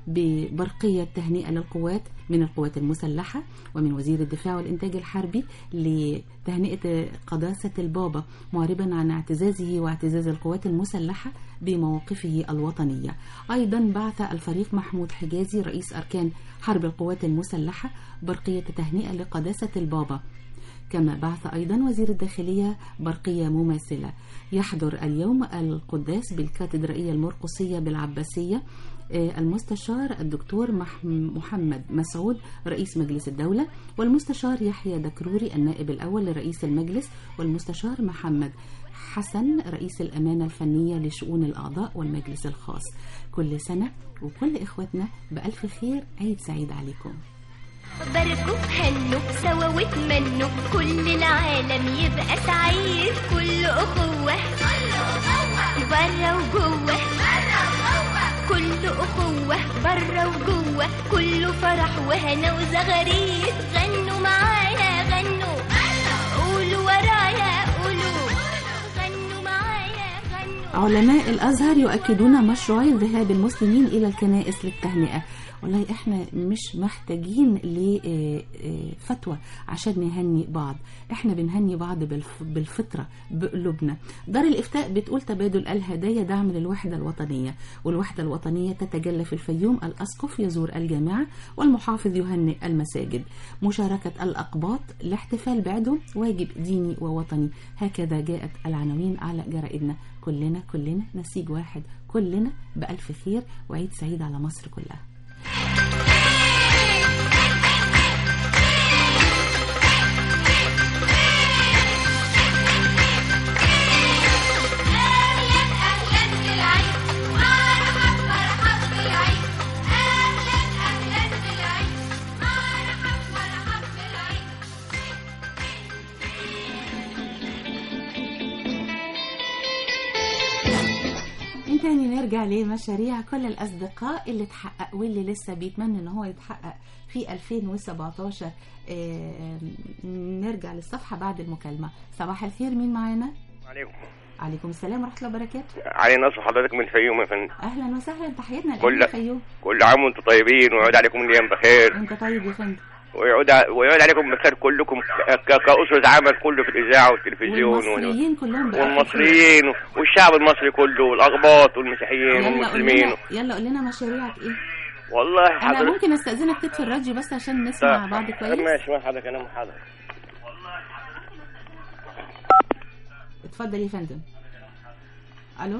ببرقية تهنئة للقوات من القوات المسلحة ومن وزير الدفاع والإنتاج الحربي لتهنئة قداسة البابا معربا عن اعتزازه واعتزاز القوات المسلحة بمواقفه الوطنية أيضا بعث الفريق محمود حجازي رئيس أركان حرب القوات المسلحة برقية تهنئة لقداسة البابا كما بعث أيضا وزير الداخلية برقية مماثلة يحضر اليوم القداس بالكاتدرائية المرقسية بالعباسية آه، المستشار الدكتور مح- محمد مسعود رئيس مجلس الدولة والمستشار يحيى دكروري النائب الأول لرئيس المجلس والمستشار محمد حسن رئيس الأمانة الفنية لشؤون الأعضاء والمجلس الخاص كل سنة وكل إخوتنا بألف خير عيد سعيد عليكم باركوا هنوا سوا واتمنوا كل العالم يبقى سعيد كل أخوة برا وجوه كل أخوة برا وجوه كله فرح وهنا وزغاريد غنوا معايا غنوا قولوا ورايا قولوا غنوا معايا غنوا علماء الأزهر يؤكدون مشروعي ذهاب المسلمين إلى الكنائس للتهنئة والله احنا مش محتاجين لفتوى عشان نهني بعض احنا بنهني بعض بالف- بالفطرة بقلوبنا دار الإفتاء بتقول تبادل الهدايا دعم للوحدة الوطنية والوحدة الوطنية تتجلى في الفيوم الأسقف يزور الجامعة والمحافظ يهنئ المساجد مشاركة الأقباط لاحتفال بعيدهم واجب ديني ووطني هكذا جاءت العناوين على جرائدنا كلنا كلنا نسيج واحد كلنا بألف خير وعيد سعيد على مصر كلها من تاني نرجع لمشاريع كل الأصدقاء اللي اتحقق واللي لسه بيتمنى ان هو يتحقق في 2017 آه، نرجع للصفحة بعد المكالمة صباح الخير مين معانا؟ عليكم عليكم السلام ورحمة الله وبركاته علي نصر حضرتك من الفيوم يا فندم أهلا وسهلا تحياتنا كل- لأهل الفيوم كل عام وانتم طيبين ويعود عليكم الايام بخير أنت طيب يا فندم ويعود ع- ويعود عليكم بخير كلكم ك- ك- كأسرة عمل كله في الإذاعة والتلفزيون وال- والمصريين كلهم بألف خير. والمصريين والشعب المصري كله والأقباط والمسيحيين يلا قول والمسلمين لنا يلا قول لنا مشاريعك ايه والله انا حضرتك ممكن استاذنك تطفي الراديو بس عشان نسمع بعض كويس ماشي ما حضرتك أنا حاضر اتفضل يا فندم الو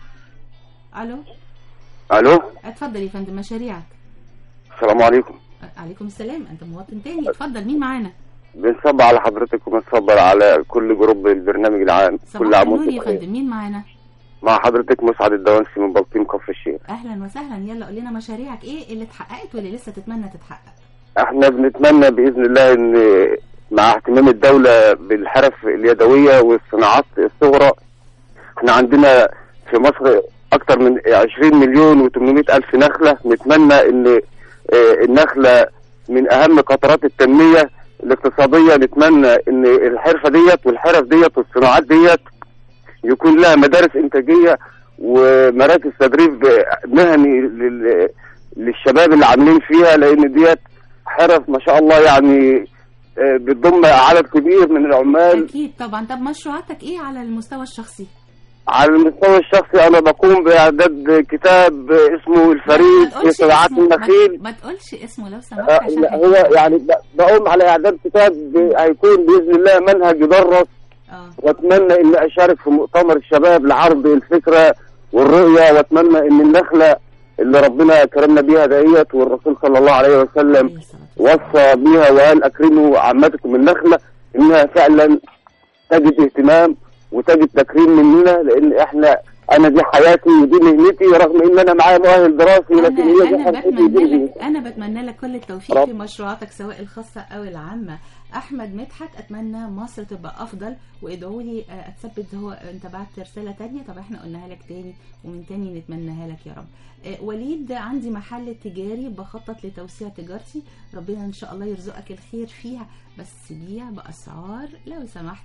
الو الو اتفضل يا فندم مشاريعك السلام عليكم عليكم السلام انت مواطن تاني اتفضل مين معانا بنصب على حضرتك وبنصبر على كل جروب البرنامج العام كل صباح عام النور وانتم يا بخير فندم مين معانا مع حضرتك مسعد الدوانسي من بلطيم كفر الشيخ اهلا وسهلا يلا قول لنا مشاريعك ايه اللي اتحققت واللي لسه تتمنى تتحقق احنا بنتمنى باذن الله ان مع اهتمام الدوله بالحرف اليدويه والصناعات الصغرى احنا عندنا في مصر اكثر من 20 مليون و800 الف نخله نتمنى ان آه، النخله من اهم قطرات التنميه الاقتصاديه نتمنى ان الحرفه ديت والحرف ديت والصناعات ديت يكون لها مدارس انتاجيه ومراكز تدريب مهني لل- للشباب اللي عاملين فيها لان ديت حرف ما شاء الله يعني آه، بتضم عدد كبير من العمال اكيد طبعا طب مشروعاتك ايه على المستوى الشخصي على المستوى الشخصي انا بقوم باعداد كتاب اسمه ما الفريد في تقولش صناعات اسمه النخيل ما, ما تقولش اسمه لو سمحت آه، عشان لا، هو يعني ب- بقوم على اعداد كتاب ب- هيكون باذن الله منهج يدرس واتمنى ان اشارك في مؤتمر الشباب لعرض الفكره والرؤيه واتمنى ان النخله اللي ربنا كرمنا بيها ديت والرسول صلى الله عليه وسلم وصى بيها وقال اكرموا عامتكم النخله انها فعلا تجد اهتمام وتجد تكريم مننا لان احنا انا دي حياتي ودي مهنتي رغم ان انا معايا مؤهل دراسي لكن هي دي انا حياتي بتمنى ودي لك انا بتمنى لك كل التوفيق رب. في مشروعاتك سواء الخاصه او العامه احمد مدحت اتمنى مصر تبقى افضل وادعوا لي آه، اتثبت هو انت بعت رساله تانية طب احنا قلناها لك تاني ومن تاني نتمناها لك يا رب آه، وليد عندي محل تجاري بخطط لتوسيع تجارتي ربنا ان شاء الله يرزقك الخير فيها بس بيع باسعار لو سمحت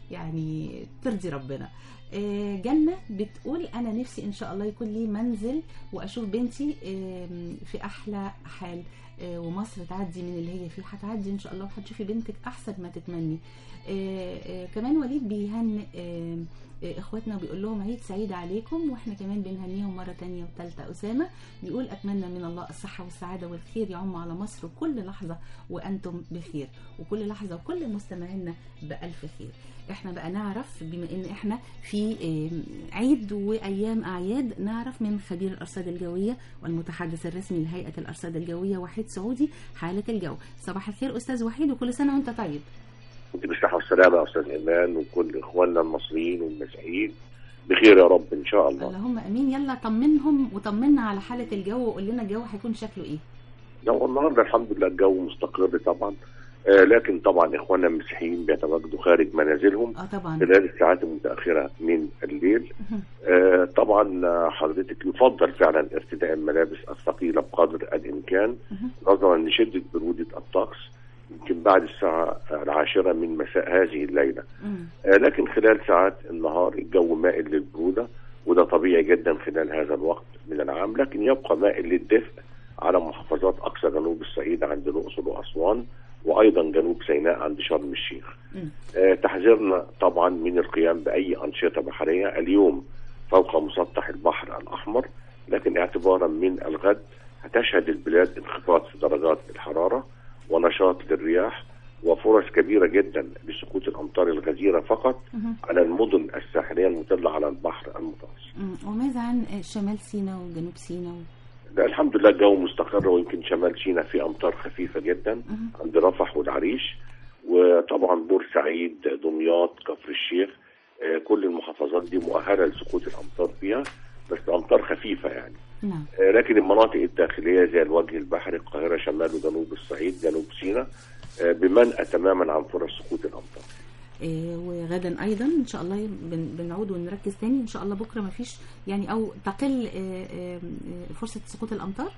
يعني ترضي ربنا آه، جنة بتقول أنا نفسي إن شاء الله يكون لي منزل وأشوف بنتي آم، في أحلى حال آه، ومصر تعدي من اللي هي فيه هتعدي إن شاء الله وهتشوفي بنتك أحسن ما تتمني آه، آه، كمان وليد بيهنئ آه، آه، اخواتنا وبيقول لهم عيد سعيد عليكم واحنا كمان بنهنيهم مره تانية وثالثه اسامه بيقول اتمنى من الله الصحه والسعاده والخير يعم على مصر كل لحظه وانتم بخير وكل لحظه وكل مستمعينا بالف خير احنا بقى نعرف بما ان احنا في آه، عيد وايام اعياد نعرف من خبير الارصاد الجويه والمتحدث الرسمي لهيئه الارصاد الجويه وحيد سعودي حاله الجو صباح الخير استاذ وحيد وكل سنه وانت طيب انت بالصحة والسلامة يا أستاذ إيمان وكل إخواننا المصريين والمسيحيين بخير يا رب إن شاء الله اللهم امين يلا طمنهم وطمنا على حاله الجو وقول لنا الجو هيكون شكله ايه لو النهاردة الحمد لله الجو مستقر طبعا آه لكن طبعا إخواننا المسيحيين بيتواجدوا خارج منازلهم اه طبعا خلال الساعات المتأخرة من الليل آه طبعا آه، حضرتك يفضل فعلا ارتداء الملابس الثقيلة بقدر الإمكان نظرا لشدة برودة الطقس يمكن بعد الساعة العاشرة من مساء هذه الليلة آه، لكن خلال ساعات النهار الجو مائل للبرودة وده طبيعي جدا خلال هذا الوقت من العام لكن يبقى مائل للدفء على محافظات أقصى جنوب الصعيد عند الأقصر وأسوان وأيضا جنوب سيناء عند شرم الشيخ آه، تحذيرنا طبعا من القيام بأي أنشطة بحرية اليوم فوق مسطح البحر الأحمر لكن اعتبارا من الغد هتشهد البلاد انخفاض في درجات الحرارة ونشاط للرياح وفرص كبيرة جدا لسقوط الأمطار الغزيرة فقط على المدن الساحلية المطلة على البحر المتوسط مم. وماذا عن شمال سيناء وجنوب سيناء و... لا، الحمد لله الجو مستقر ويمكن شمال سيناء في أمطار خفيفة جدا عند رفح والعريش وطبعا بورسعيد دمياط كفر الشيخ آه، كل المحافظات دي مؤهلة لسقوط الأمطار فيها بس أمطار خفيفة يعني نعم آه، لكن المناطق الداخلية زي الوجه البحري القاهرة شمال وجنوب الصعيد جنوب سيناء آه، بمنأى تماما عن فرص سقوط الأمطار إيه وغدا ايضا ان شاء الله بن- بنعود ونركز تاني ان شاء الله بكره ما فيش يعني او تقل إيه، إيه، فرصه سقوط الامطار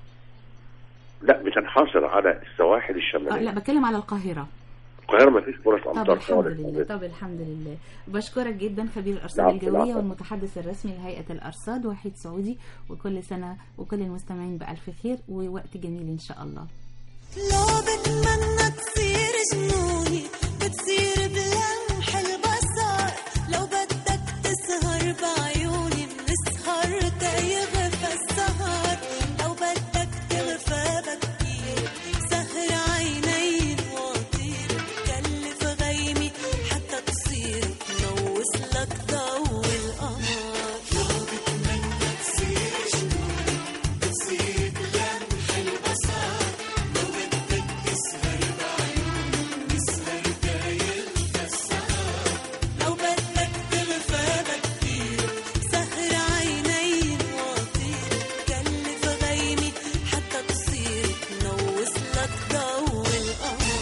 لا بتنحصر على السواحل آه الشمالية لا بتكلم على القاهره القاهرة ما فيش فرص طب أمطار الحمد خالص لله طب الحمد لله بشكرك جدا خبير الارصاد العفو، الجويه العفو. والمتحدث الرسمي لهيئه الارصاد وحيد سعودي وكل سنه وكل المستمعين بالف خير ووقت جميل ان شاء الله لو بتمنى تصير جنوني بتصير بلمح البصر لو بدك تسهر بعيوني بنسهر تيغفى السهر لو بدك تغفى بكير سهر عيني واطير كلف غيمي حتى تصير تلوث لك ضو القمر لو بتمنى تصير جنوني بتصير بلمح البصر لو بدك تسهر بعيوني بنسهر تيغفى السهر لو بدك تغفى بكير سهر عيني واطير كلف غيمي حتى تصير تلوث لك ضو القمر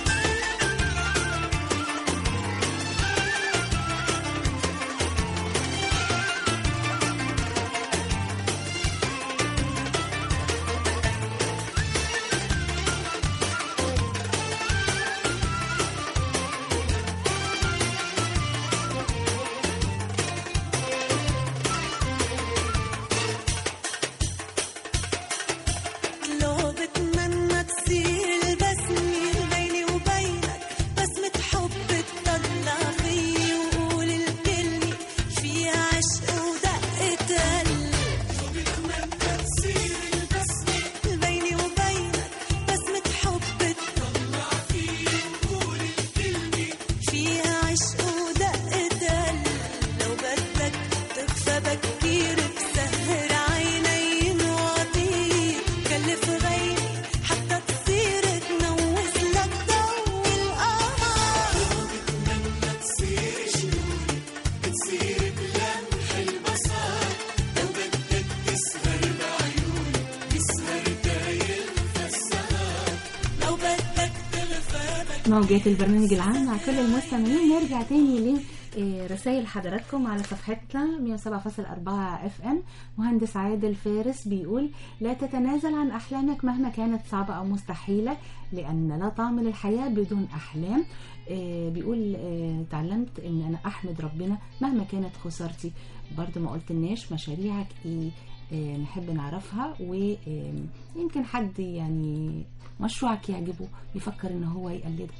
لو بتمنى تصير البسمة بيني وبينك بسمة حب تطلع فيي وقول الكلمة فيها عشق ودقة قلب لو بتمنى تصير البسمة بيني وبينك بسمة حب تطلع فيي وقول الكلمة فيها عشق ودقة قلب لو بدك تخفى بكير بسهر عيني نواطير كلف غيري حتى تصير تنوس لك ضو القمر لو بتمنى تصير جنوني بتصير بلمح البصر لو بدك تسهر بعيوني بسهر تيغفى السهر لو بدك تغفى موجات البرنامج العام مع كل المستمعين نرجع تاني لرسائل حضراتكم على صفحتنا 107.4 اف ام مهندس عادل فارس بيقول لا تتنازل عن احلامك مهما كانت صعبه او مستحيله لان لا طعم للحياه بدون احلام آه، بيقول آه، تعلمت ان انا احمد ربنا مهما كانت خسارتي برضو ما قلتلناش مشاريعك ايه آه، نحب نعرفها ويمكن حد يعني مشروعك يعجبه يفكر ان هو يقلدك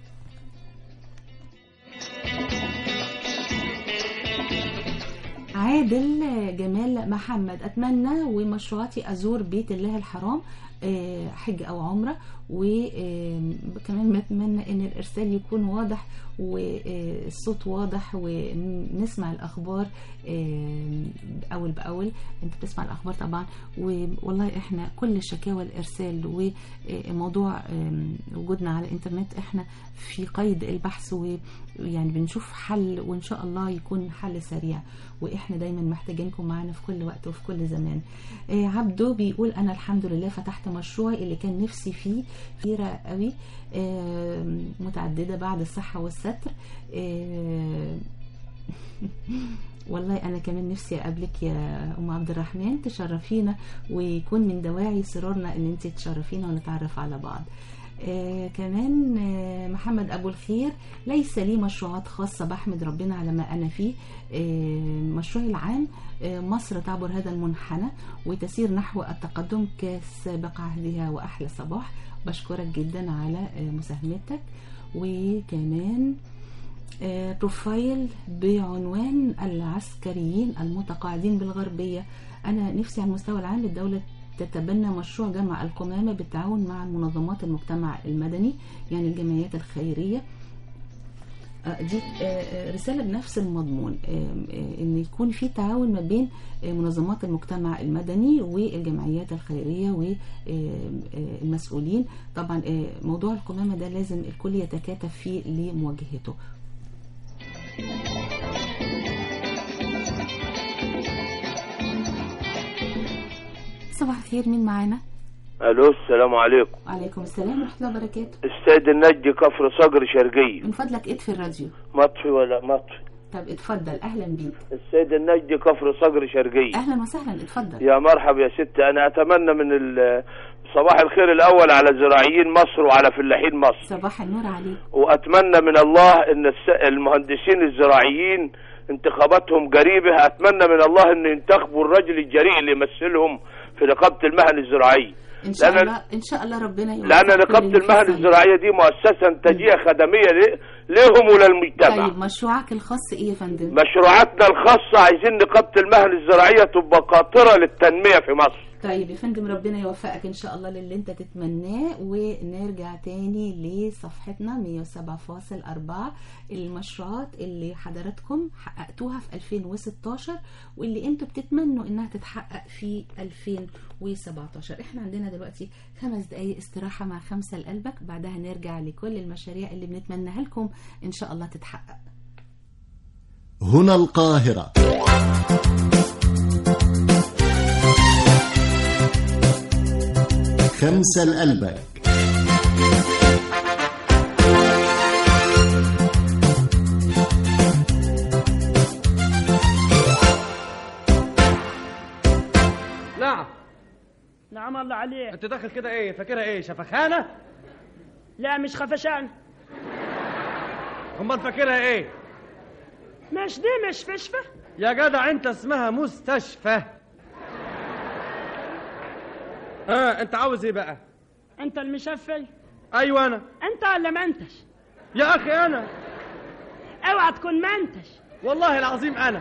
عادل جمال محمد اتمنى ومشروعاتي ازور بيت الله الحرام آه، حج او عمره وكمان بتمنى ان الارسال يكون واضح والصوت واضح ونسمع الاخبار آه، اول باول انت بتسمع الاخبار طبعا والله احنا كل شكاوى الارسال وموضوع آم، وجودنا على الانترنت احنا في قيد البحث ويعني بنشوف حل وان شاء الله يكون حل سريع واحنا دايما محتاجينكم معانا في كل وقت وفي كل زمان آه، عبده بيقول انا الحمد لله فتحت مشروعي اللي كان نفسي فيه كبيرة قوي آه، متعددة بعد الصحة والستر آه، والله انا كمان نفسي اقابلك يا ام عبد الرحمن تشرفينا ويكون من دواعي سرورنا ان انت تشرفينا ونتعرف على بعض آه كمان آه محمد ابو الخير ليس لي مشروعات خاصه بحمد ربنا على ما انا فيه آه مشروعي العام آه مصر تعبر هذا المنحنى وتسير نحو التقدم كسابق عهدها واحلى صباح بشكرك جدا على آه مساهمتك وكمان آه، بروفايل بعنوان العسكريين المتقاعدين بالغربية أنا نفسي على المستوى العام الدولة تتبنى مشروع جمع القمامة بالتعاون مع منظمات المجتمع المدني يعني الجمعيات الخيرية آه، دي آه، آه، رسالة بنفس المضمون آه، آه، ان يكون في تعاون ما بين آه، منظمات المجتمع المدني والجمعيات الخيرية والمسؤولين طبعا آه، موضوع القمامة ده لازم الكل يتكاتف فيه لمواجهته صباح الخير مين معانا الو السلام عليكم وعليكم السلام ورحمة الله وبركاته السيد النجدي كفر صقر شرقية من فضلك اطفي الراديو مطفي ولا مطفي طب اتفضل اهلا بيك السيد النجدي كفر صقر شرقية اهلا وسهلا اتفضل يا مرحبا يا ستي انا اتمنى من ال- صباح الخير الاول على زراعيين مصر وعلى فلاحين مصر صباح النور عليك واتمنى من الله ان الس- المهندسين الزراعيين انتخاباتهم قريبة اتمنى من الله ان ينتخبوا الرجل الجريء اللي يمثلهم في نقابة المهن الزراعية ان شاء لأن- الله ان شاء الله ربنا يوفقك لان كل نقابة اللي المهن فيه. الزراعية دي مؤسسة انتاجية خدمية ل- لهم وللمجتمع طيب مشروعك الخاص ايه يا فندم مشروعاتنا الخاصة عايزين نقابة المهن الزراعية تبقى قاطرة للتنمية في مصر طيب يا فندم ربنا يوفقك ان شاء الله للي انت تتمناه ونرجع تاني لصفحتنا 107.4 المشروعات اللي حضراتكم حققتوها في 2016 واللي انتوا بتتمنوا انها تتحقق في 2017 احنا عندنا دلوقتي خمس دقايق استراحة مع خمسة لقلبك بعدها نرجع لكل المشاريع اللي بنتمناها لكم ان شاء الله تتحقق هنا القاهرة خمسة لقلبك نعم نعم الله عليك انت داخل كده ايه فاكرها ايه شفخانه لا مش خفشان امال فاكرها ايه مش دي مش فشفة يا جدع انت اسمها مستشفى اه انت عاوز ايه بقى انت المشفي ايوه انا انت ولا ما انتش يا اخي انا اوعى تكون ما انتش والله العظيم انا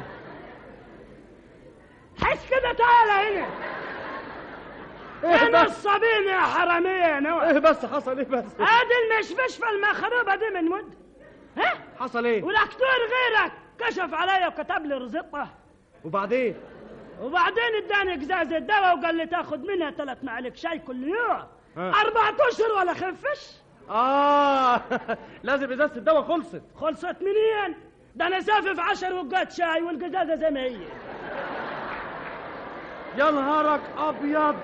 حس كده تعالى هنا إيه انا بس؟ الصبين يا حرامية نوع ايه بس حصل ايه بس ادي المشفشفة المخروبة دي من مدة ها حصل ايه ودكتور غيرك كشف عليا وكتب لي رزقة وبعدين وبعدين اداني قزازة دواء وقال لي تاخد منها ثلاث معالق شاي كل يوم ها. أربعة أشهر ولا خفش اه لازم ازازه الدواء خلصت خلصت منين؟ ده أنا سافف عشر وقات شاي والقزازة زي ما هي يا نهارك ابيض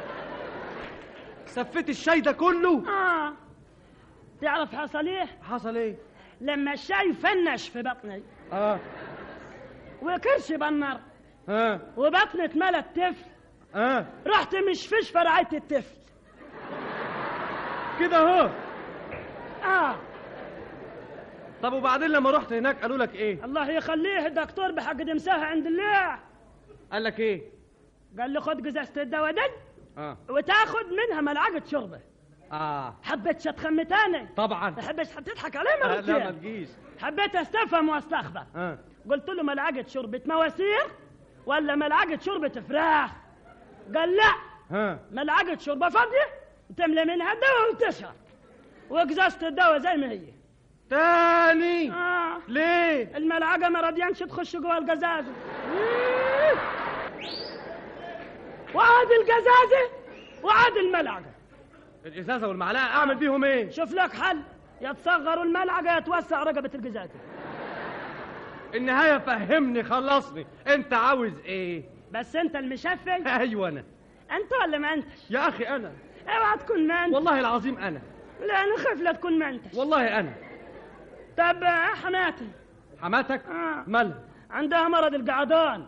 سفيت الشاي ده كله آه تعرف حصل إيه؟ حصل ايه لما الشاي فنش في بطني اه وكرش بالنار اه وبطني اتملت طفل اه رحت مش فيش فرعيت الطفل كده اهو اه طب وبعدين لما رحت هناك قالوا لك ايه الله يخليه الدكتور بحق دمساها عند الله قال لك ايه قال لي خد قزازة الدواء دي اه وتاخد منها ملعقة شربة اه حبيت شتخم تاني طبعا ما حبيتش تضحك عليه آه، لا ما مرتين تجيش حبيت استفهم واستخبر اه قلت له ملعقة شوربة مواسير ولا ملعقة شوربة فراخ قال لا ها ملعقة شوربة فاضية وتملى منها الدواء وتشرب وقزازة الدواء زي ما هي تاني آه. ليه الملعقة ما رضيانش تخش جوا القزازة وعاد القزازة وعاد الملعقة الازازه والمعلقه اعمل بيهم ايه شوف لك حل يا تصغر الملعقة يا توسع رقبة القزازة النهايه فهمني خلصني انت عاوز ايه بس انت المشفي ايوه انا انت ولا ما انتش يا اخي انا اوعى تكون ما انت والله العظيم انا لا انا خايف لا تكون ما انتش والله انا طب آه، حماتي حماتك آه. مالها عندها مرض القعدان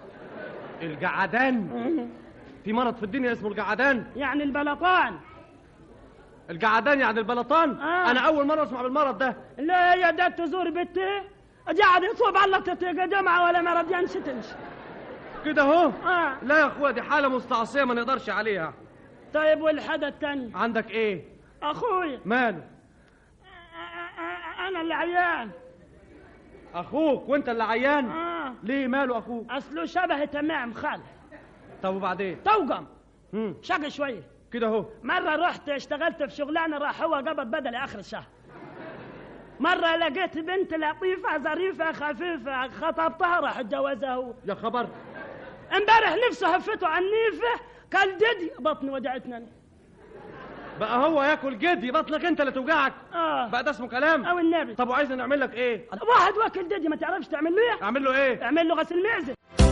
الجعدان في مرض في الدنيا اسمه الجعدان يعني البلطان الجعدان يعني البلطان آه. انا اول مره اسمع بالمرض ده لا هي ده تزور بنتي قاعد يصوب على تتيجة جمعة ولا ما رضيانش تمشي كده اهو اه لا يا اخويا دي حاله مستعصيه ما نقدرش عليها طيب والحدا التاني عندك ايه اخويا ماله آه، آه، انا اللي عيان اخوك وانت اللي عيان اه ليه ماله اخوك اصله شبه تمام خالد طب وبعدين توقم مم. شقي شويه كده اهو مرة رحت اشتغلت في شغلانة راح هو قبض بدلي آخر الشهر مرة لقيت بنت لطيفة ظريفة خفيفة خطبتها راح اتجوزها هو يا خبر امبارح نفسه هفته عن نيفه كل جدي بطني وجعتني أنا. بقى هو ياكل جدي بطنك انت اللي توجعك اه بقى ده اسمه كلام او النبي طب وعايزنا نعمل لك ايه واحد واكل جدي ما تعرفش تعمل له ايه اعمل له ايه اعمل له غسل معزة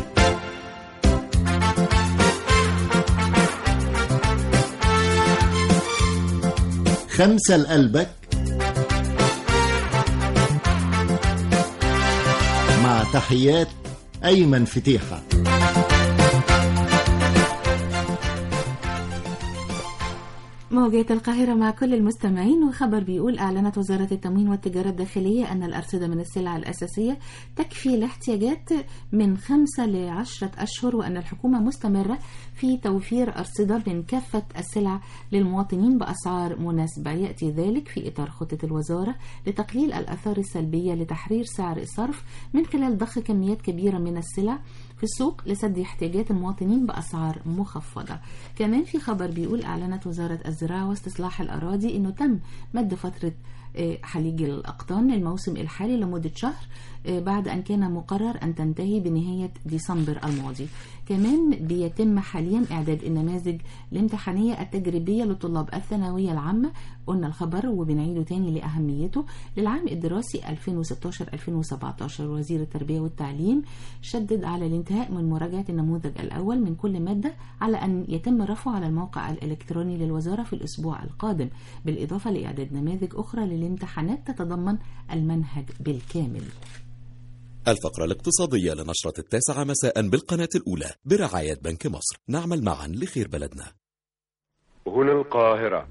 خمسة لقلبك مع تحيات أيمن فتيحة موجات القاهرة مع كل المستمعين وخبر بيقول أعلنت وزارة التموين والتجارة الداخلية أن الأرصدة من السلع الأساسية تكفي لاحتياجات من خمسة لعشرة أشهر وأن الحكومة مستمرة في توفير أرصدة من كافة السلع للمواطنين بأسعار مناسبة يأتي ذلك في إطار خطة الوزارة لتقليل الآثار السلبية لتحرير سعر الصرف من خلال ضخ كميات كبيرة من السلع في السوق لسد احتياجات المواطنين بأسعار مخفضة كمان في خبر بيقول أعلنت وزارة الزراعة واستصلاح الأراضي أنه تم مد فترة آه، حليج الأقطان الموسم الحالي لمدة شهر آه، بعد أن كان مقرر أن تنتهي بنهاية ديسمبر الماضي كمان بيتم حاليا إعداد النماذج الامتحانية التجريبية لطلاب الثانوية العامة قلنا الخبر وبنعيده تاني لأهميته للعام الدراسي 2016-2017 وزير التربية والتعليم شدد على الانتهاء من مراجعة النموذج الأول من كل مادة على أن يتم رفعه على الموقع الإلكتروني للوزارة في الأسبوع القادم بالإضافة لإعداد نماذج أخرى للامتحانات تتضمن المنهج بالكامل الفقرة الاقتصادية لنشرة التاسعة مساء بالقناة الأولى برعاية بنك مصر نعمل معا لخير بلدنا هنا القاهرة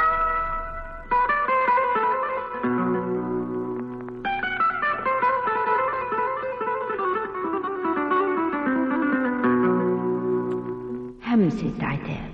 همسة عتاب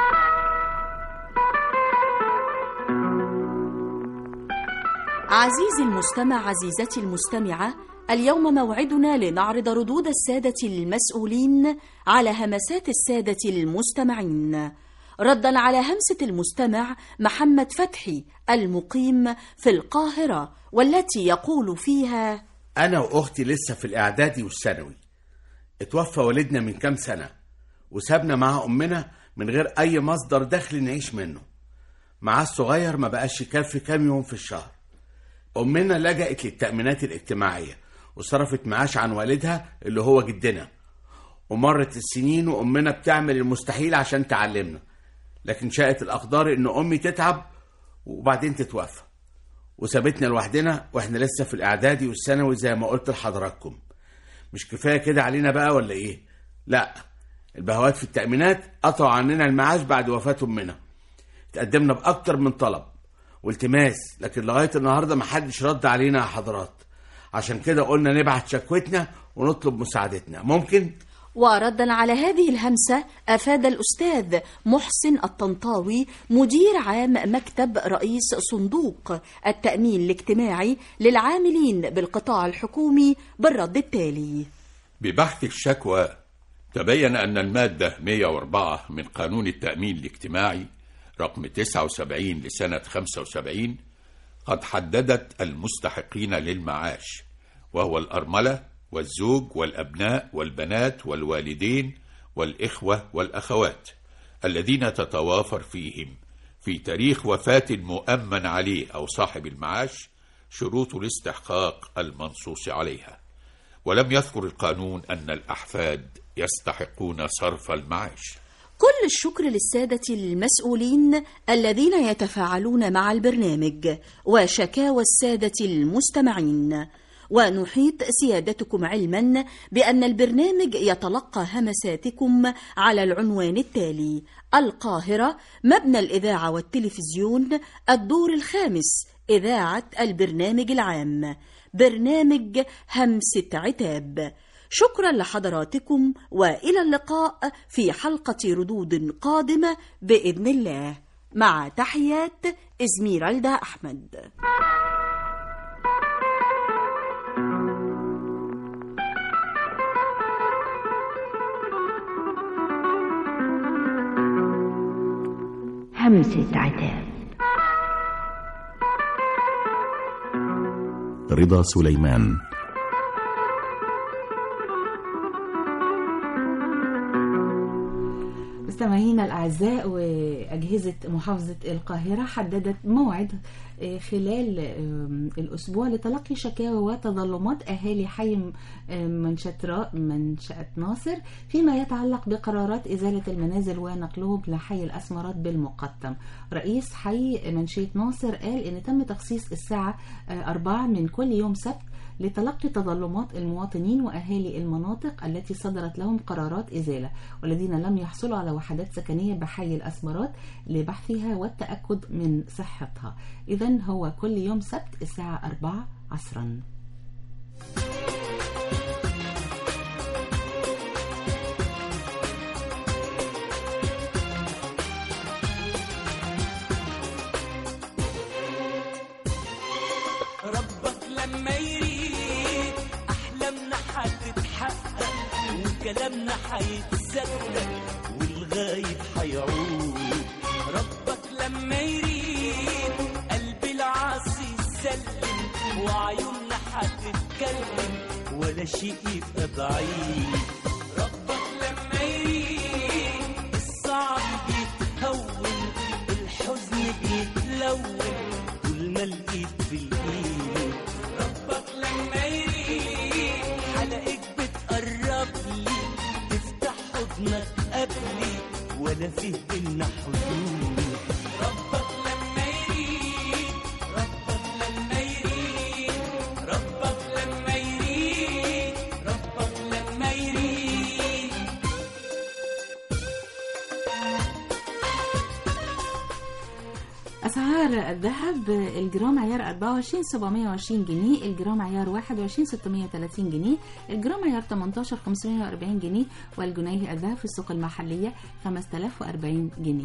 عزيزي المستمع عزيزتي المستمعة اليوم موعدنا لنعرض ردود السادة المسؤولين على همسات السادة المستمعين ردا على همسة المستمع محمد فتحي المقيم في القاهرة والتي يقول فيها أنا وأختي لسه في الإعدادي والثانوي اتوفى والدنا من كام سنة وسابنا مع أمنا من غير أي مصدر دخل نعيش منه معاه الصغير ما بقاش يكفي كام يوم في الشهر أمنا لجأت للتأمينات الاجتماعية وصرفت معاش عن والدها اللي هو جدنا ومرت السنين وأمنا بتعمل المستحيل عشان تعلمنا لكن شاءت الأقدار إن أمي تتعب وبعدين تتوفى وسابتنا لوحدنا واحنا لسه في الاعدادي والثانوي زي ما قلت لحضراتكم مش كفايه كده علينا بقى ولا ايه لا البهوات في التامينات قطعوا عننا المعاش بعد وفاه امنا تقدمنا باكتر من طلب والتماس لكن لغايه النهارده ما حدش رد علينا يا حضرات عشان كده قلنا نبعت شكوتنا ونطلب مساعدتنا ممكن وردا على هذه الهمسة أفاد الأستاذ محسن الطنطاوي مدير عام مكتب رئيس صندوق التأمين الاجتماعي للعاملين بالقطاع الحكومي بالرد التالي ببحث الشكوى تبين أن المادة 104 من قانون التأمين الاجتماعي رقم 79 لسنة 75 قد حددت المستحقين للمعاش وهو الأرملة والزوج والأبناء والبنات والوالدين والإخوة والأخوات الذين تتوافر فيهم في تاريخ وفاة مؤمن عليه أو صاحب المعاش شروط الاستحقاق المنصوص عليها ولم يذكر القانون أن الأحفاد يستحقون صرف المعاش كل الشكر للسادة المسؤولين الذين يتفاعلون مع البرنامج وشكاوى السادة المستمعين ونحيط سيادتكم علما بأن البرنامج يتلقى همساتكم على العنوان التالي القاهرة مبنى الإذاعة والتلفزيون الدور الخامس إذاعة البرنامج العام برنامج همسة عتاب شكرا لحضراتكم والى اللقاء في حلقه ردود قادمه باذن الله مع تحيات ازميرالدا احمد همسة عتاب رضا سليمان مستمعينا الأعزاء وأجهزة محافظة القاهرة حددت موعد آه، خلال آم، الأسبوع لتلقي شكاوى وتظلمات أهالي حي آم، منشأة را- منشأة ناصر فيما يتعلق بقرارات إزالة المنازل ونقلهم لحي الأسمرات بالمقطم رئيس حي منشية ناصر قال إن تم تخصيص الساعة آه، أربعة من كل يوم سبت لتلقي تظلمات المواطنين وأهالي المناطق التي صدرت لهم قرارات إزالة والذين لم يحصلوا على وحدات سكنية بحي الأسمرات لبحثها والتأكد من صحتها إذا هو كل يوم سبت الساعة 4 عصرا ربك لما يريد احلامنا هتتحقق وكلامنا هيتصدق والغايب هيعود ربك لما يريد قلب العاصي يسلم وعيوننا هتتكلم ولا شيء يبقى بعيد ربك لما يريد الصعب بيتهون الحزن بيتلون طول ما الايد في الايد ربك لما يريد حلقك بتقرب لي تفتح حضنك قبلي ولا فيه بينا حدود ربك لما يريد ربك لما يريد ربك لما يريد ربك لما يريد أسعار الذهب الجرام عيار 24 720 جنيه الجرام عيار 21 630 جنيه الجرام عيار 18 540 جنيه والجنيه الذهب في السوق المحلية 5040 جنيه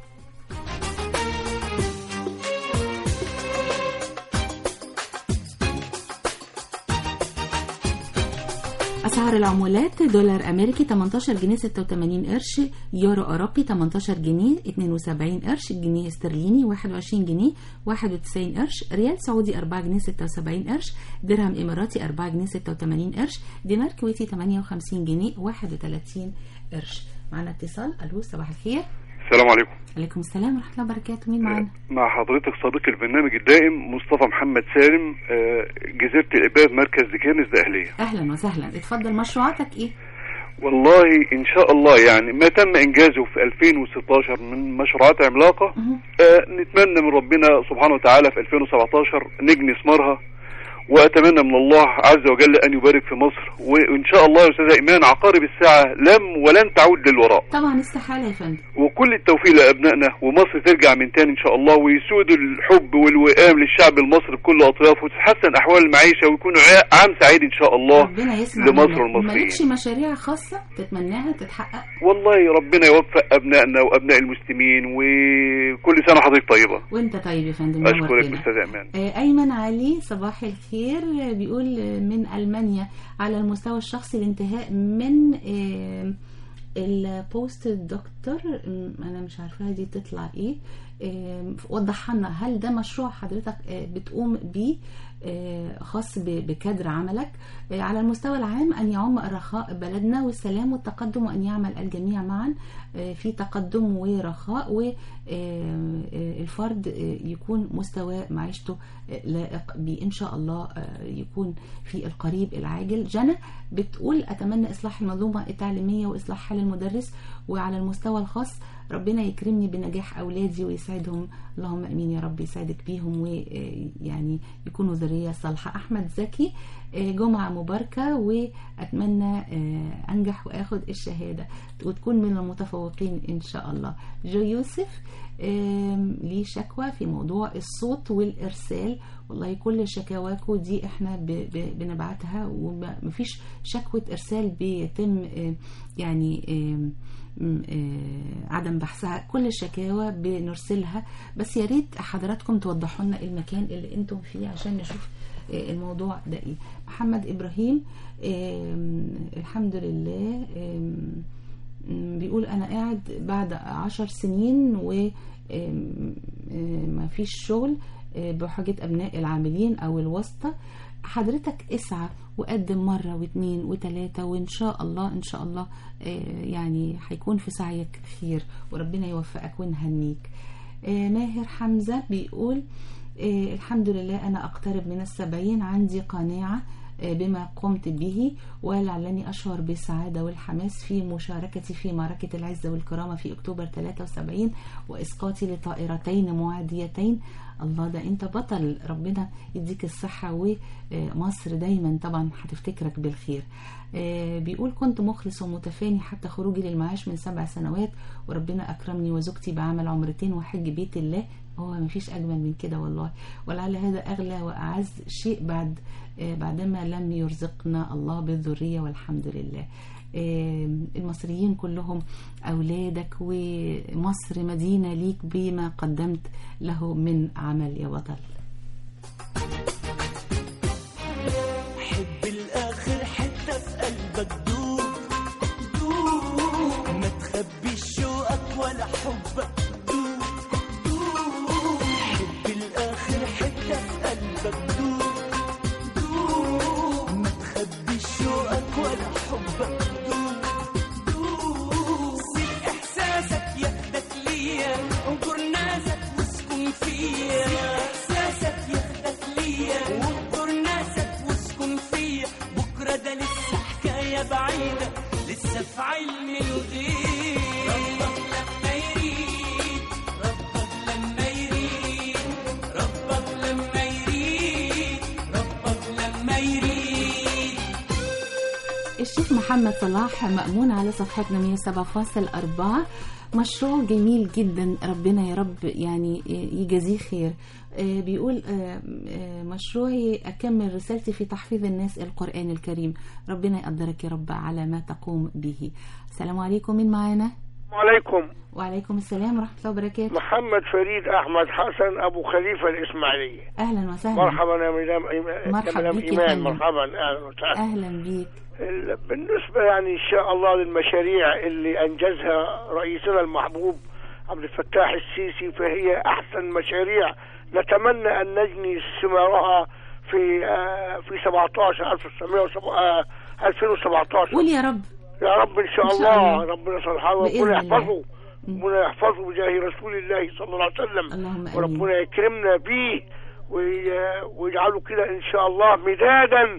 أسعار العملات دولار أمريكي 18 جنيه 86 قرش يورو أوروبي 18 جنيه 72 قرش جنيه استرليني 21 جنيه 91 قرش ريال سعودي 4 جنيه 76 قرش درهم إماراتي 4 جنيه 86 قرش دينار كويتي 58 جنيه 31 قرش معنا اتصال ألو صباح الخير السلام عليكم عليكم السلام ورحمة الله وبركاته مين معانا؟ مع حضرتك صديق البرنامج الدائم مصطفى محمد سالم آه، جزيرة الإباب مركز ديكانس دقهلية أهلا وسهلا اتفضل مشروعاتك إيه؟ والله إن شاء الله يعني ما تم إنجازه في 2016 من مشروعات عملاقة آه، نتمنى من ربنا سبحانه وتعالى في 2017 نجني ثمارها واتمنى من الله عز وجل ان يبارك في مصر وان شاء الله يا استاذه ايمان عقارب الساعه لم ولن تعود للوراء طبعا استحالة يا فندم وكل التوفيق لابنائنا ومصر ترجع من تاني ان شاء الله ويسود الحب والوئام للشعب المصري بكل اطيافه وتتحسن احوال المعيشه ويكون ع- عام سعيد ان شاء الله ربنا يسمع لمصر منك. والمصريين مالكش مشاريع خاصة تتمناها تتحقق والله ربنا يوفق ابنائنا وابناء المسلمين وكل سنه حضرتك طيبه وانت طيب يا فندم اشكرك نورتنا. استاذ ايمان آه، أيمن علي صباح الخير آه، بيقول آه، من ألمانيا على المستوى الشخصي الانتهاء من آه، البوست دكتور م، أنا مش عارفة دي تطلع إيه آه، وضحها لنا هل ده مشروع حضرتك آه، بتقوم بيه آه، خاص ب- بكادر عملك آه، على المستوى العام أن يعم الرخاء بلدنا والسلام والتقدم وأن يعمل الجميع معا آه، في تقدم ورخاء والفرد يكون مستوى معيشته آه، لائق بيه إن شاء الله آه، يكون في القريب العاجل جنى بتقول أتمنى إصلاح المنظومة التعليمية وإصلاح حال المدرس وعلى المستوى الخاص ربنا يكرمني بنجاح أولادي ويسعدهم اللهم أمين يا رب يسعدك بيهم ويعني يكونوا ذرية صالحة أحمد زكي آه، جمعة مباركة وأتمنى آه، أنجح وأخد الشهادة وتكون من المتفوقين إن شاء الله جو يوسف آم، ليه شكوى في موضوع الصوت والإرسال والله كل شكاواكو دي احنا ب- ب- بنبعتها ومفيش شكوى إرسال بيتم آه، يعني آم، م- آه، عدم بحثها كل الشكاوى بنرسلها بس يا ريت حضراتكم توضحوا لنا المكان اللي انتم فيه عشان نشوف آه، الموضوع ده ايه محمد ابراهيم آم، الحمد لله آم، م، بيقول انا قاعد بعد عشر سنين و آم، آم، ما فيش شغل آه، بحاجة ابناء العاملين او الواسطة حضرتك اسعى وقدم مرة واثنين وثلاثة وإن شاء الله إن شاء الله آه، يعني هيكون في سعيك خير وربنا يوفقك ونهنيك آه، ماهر حمزة بيقول آه، الحمد لله أنا أقترب من السبعين عندي قناعة آه، بما قمت به ولعلني أشعر بالسعادة والحماس في مشاركتي في معركة العزة والكرامة في أكتوبر 73 وإسقاطي لطائرتين معاديتين الله ده أنت بطل ربنا يديك الصحة ومصر دايما طبعا هتفتكرك بالخير آه، بيقول كنت مخلص ومتفاني حتى خروجي للمعاش من سبع سنوات وربنا أكرمني وزوجتي بعمل عمرتين وحج بيت الله هو مفيش أجمل من كده والله ولعل هذا أغلى وأعز شيء بعد آه، بعدما لم يرزقنا الله بالذرية والحمد لله آه، المصريين كلهم أولادك ومصر مدينة ليك بما قدمت له من عمل يا بطل حب الاخر حتة في قلبك دوب دوب ما تخبيش شوقك ولا حبك دوب دوب حب الاخر حتة في قلبك دوب دوب ما تخبيش شوقك ولا حبك دوب دوب سيب احساسك ياخدك ليا انكر ناسك واسكن فيا سيب احساسك ياخدك ليا وانكر ناسك واسكن فيا بكره ده لسه حكايه بعيده لسه في علم الغيب ربك لما يريد ربك لما يريد ربك لما يريد ربك لما يريد الشيخ محمد صلاح مأمون على صفحتنا 107.4 مشروع جميل جدا ربنا يا رب يعني يجازيه خير آه، بيقول آه، آه، مشروعي أكمل رسالتي في تحفيظ الناس القرآن الكريم ربنا يقدرك يا رب على ما تقوم به السلام عليكم مين معانا وعليكم وعليكم السلام ورحمة الله وبركاته محمد فريد احمد حسن ابو خليفه الاسماعيليه أهلا وسهلا مرحبا يا مدام إيمان- مرحبا مدام بيك يا ايمان فندم. مرحبا اهلا وسهلا أهلا بيك ال- بالنسبه يعني ان شاء الله للمشاريع اللي انجزها رئيسنا المحبوب عبد الفتاح السيسي فهي احسن مشاريع نتمنى ان نجني ثمارها في آه، في 17 1907 آه، 2017 قول يا رب يا رب ان شاء إن شاء الله الله. ربنا سبحانه بإذن وربنا الله. يحفظه ربنا يحفظه بجاه رسول الله صلى الله عليه وسلم اللهم آمين. وربنا يكرمنا به وي- ويجعله كده ان شاء الله مدادا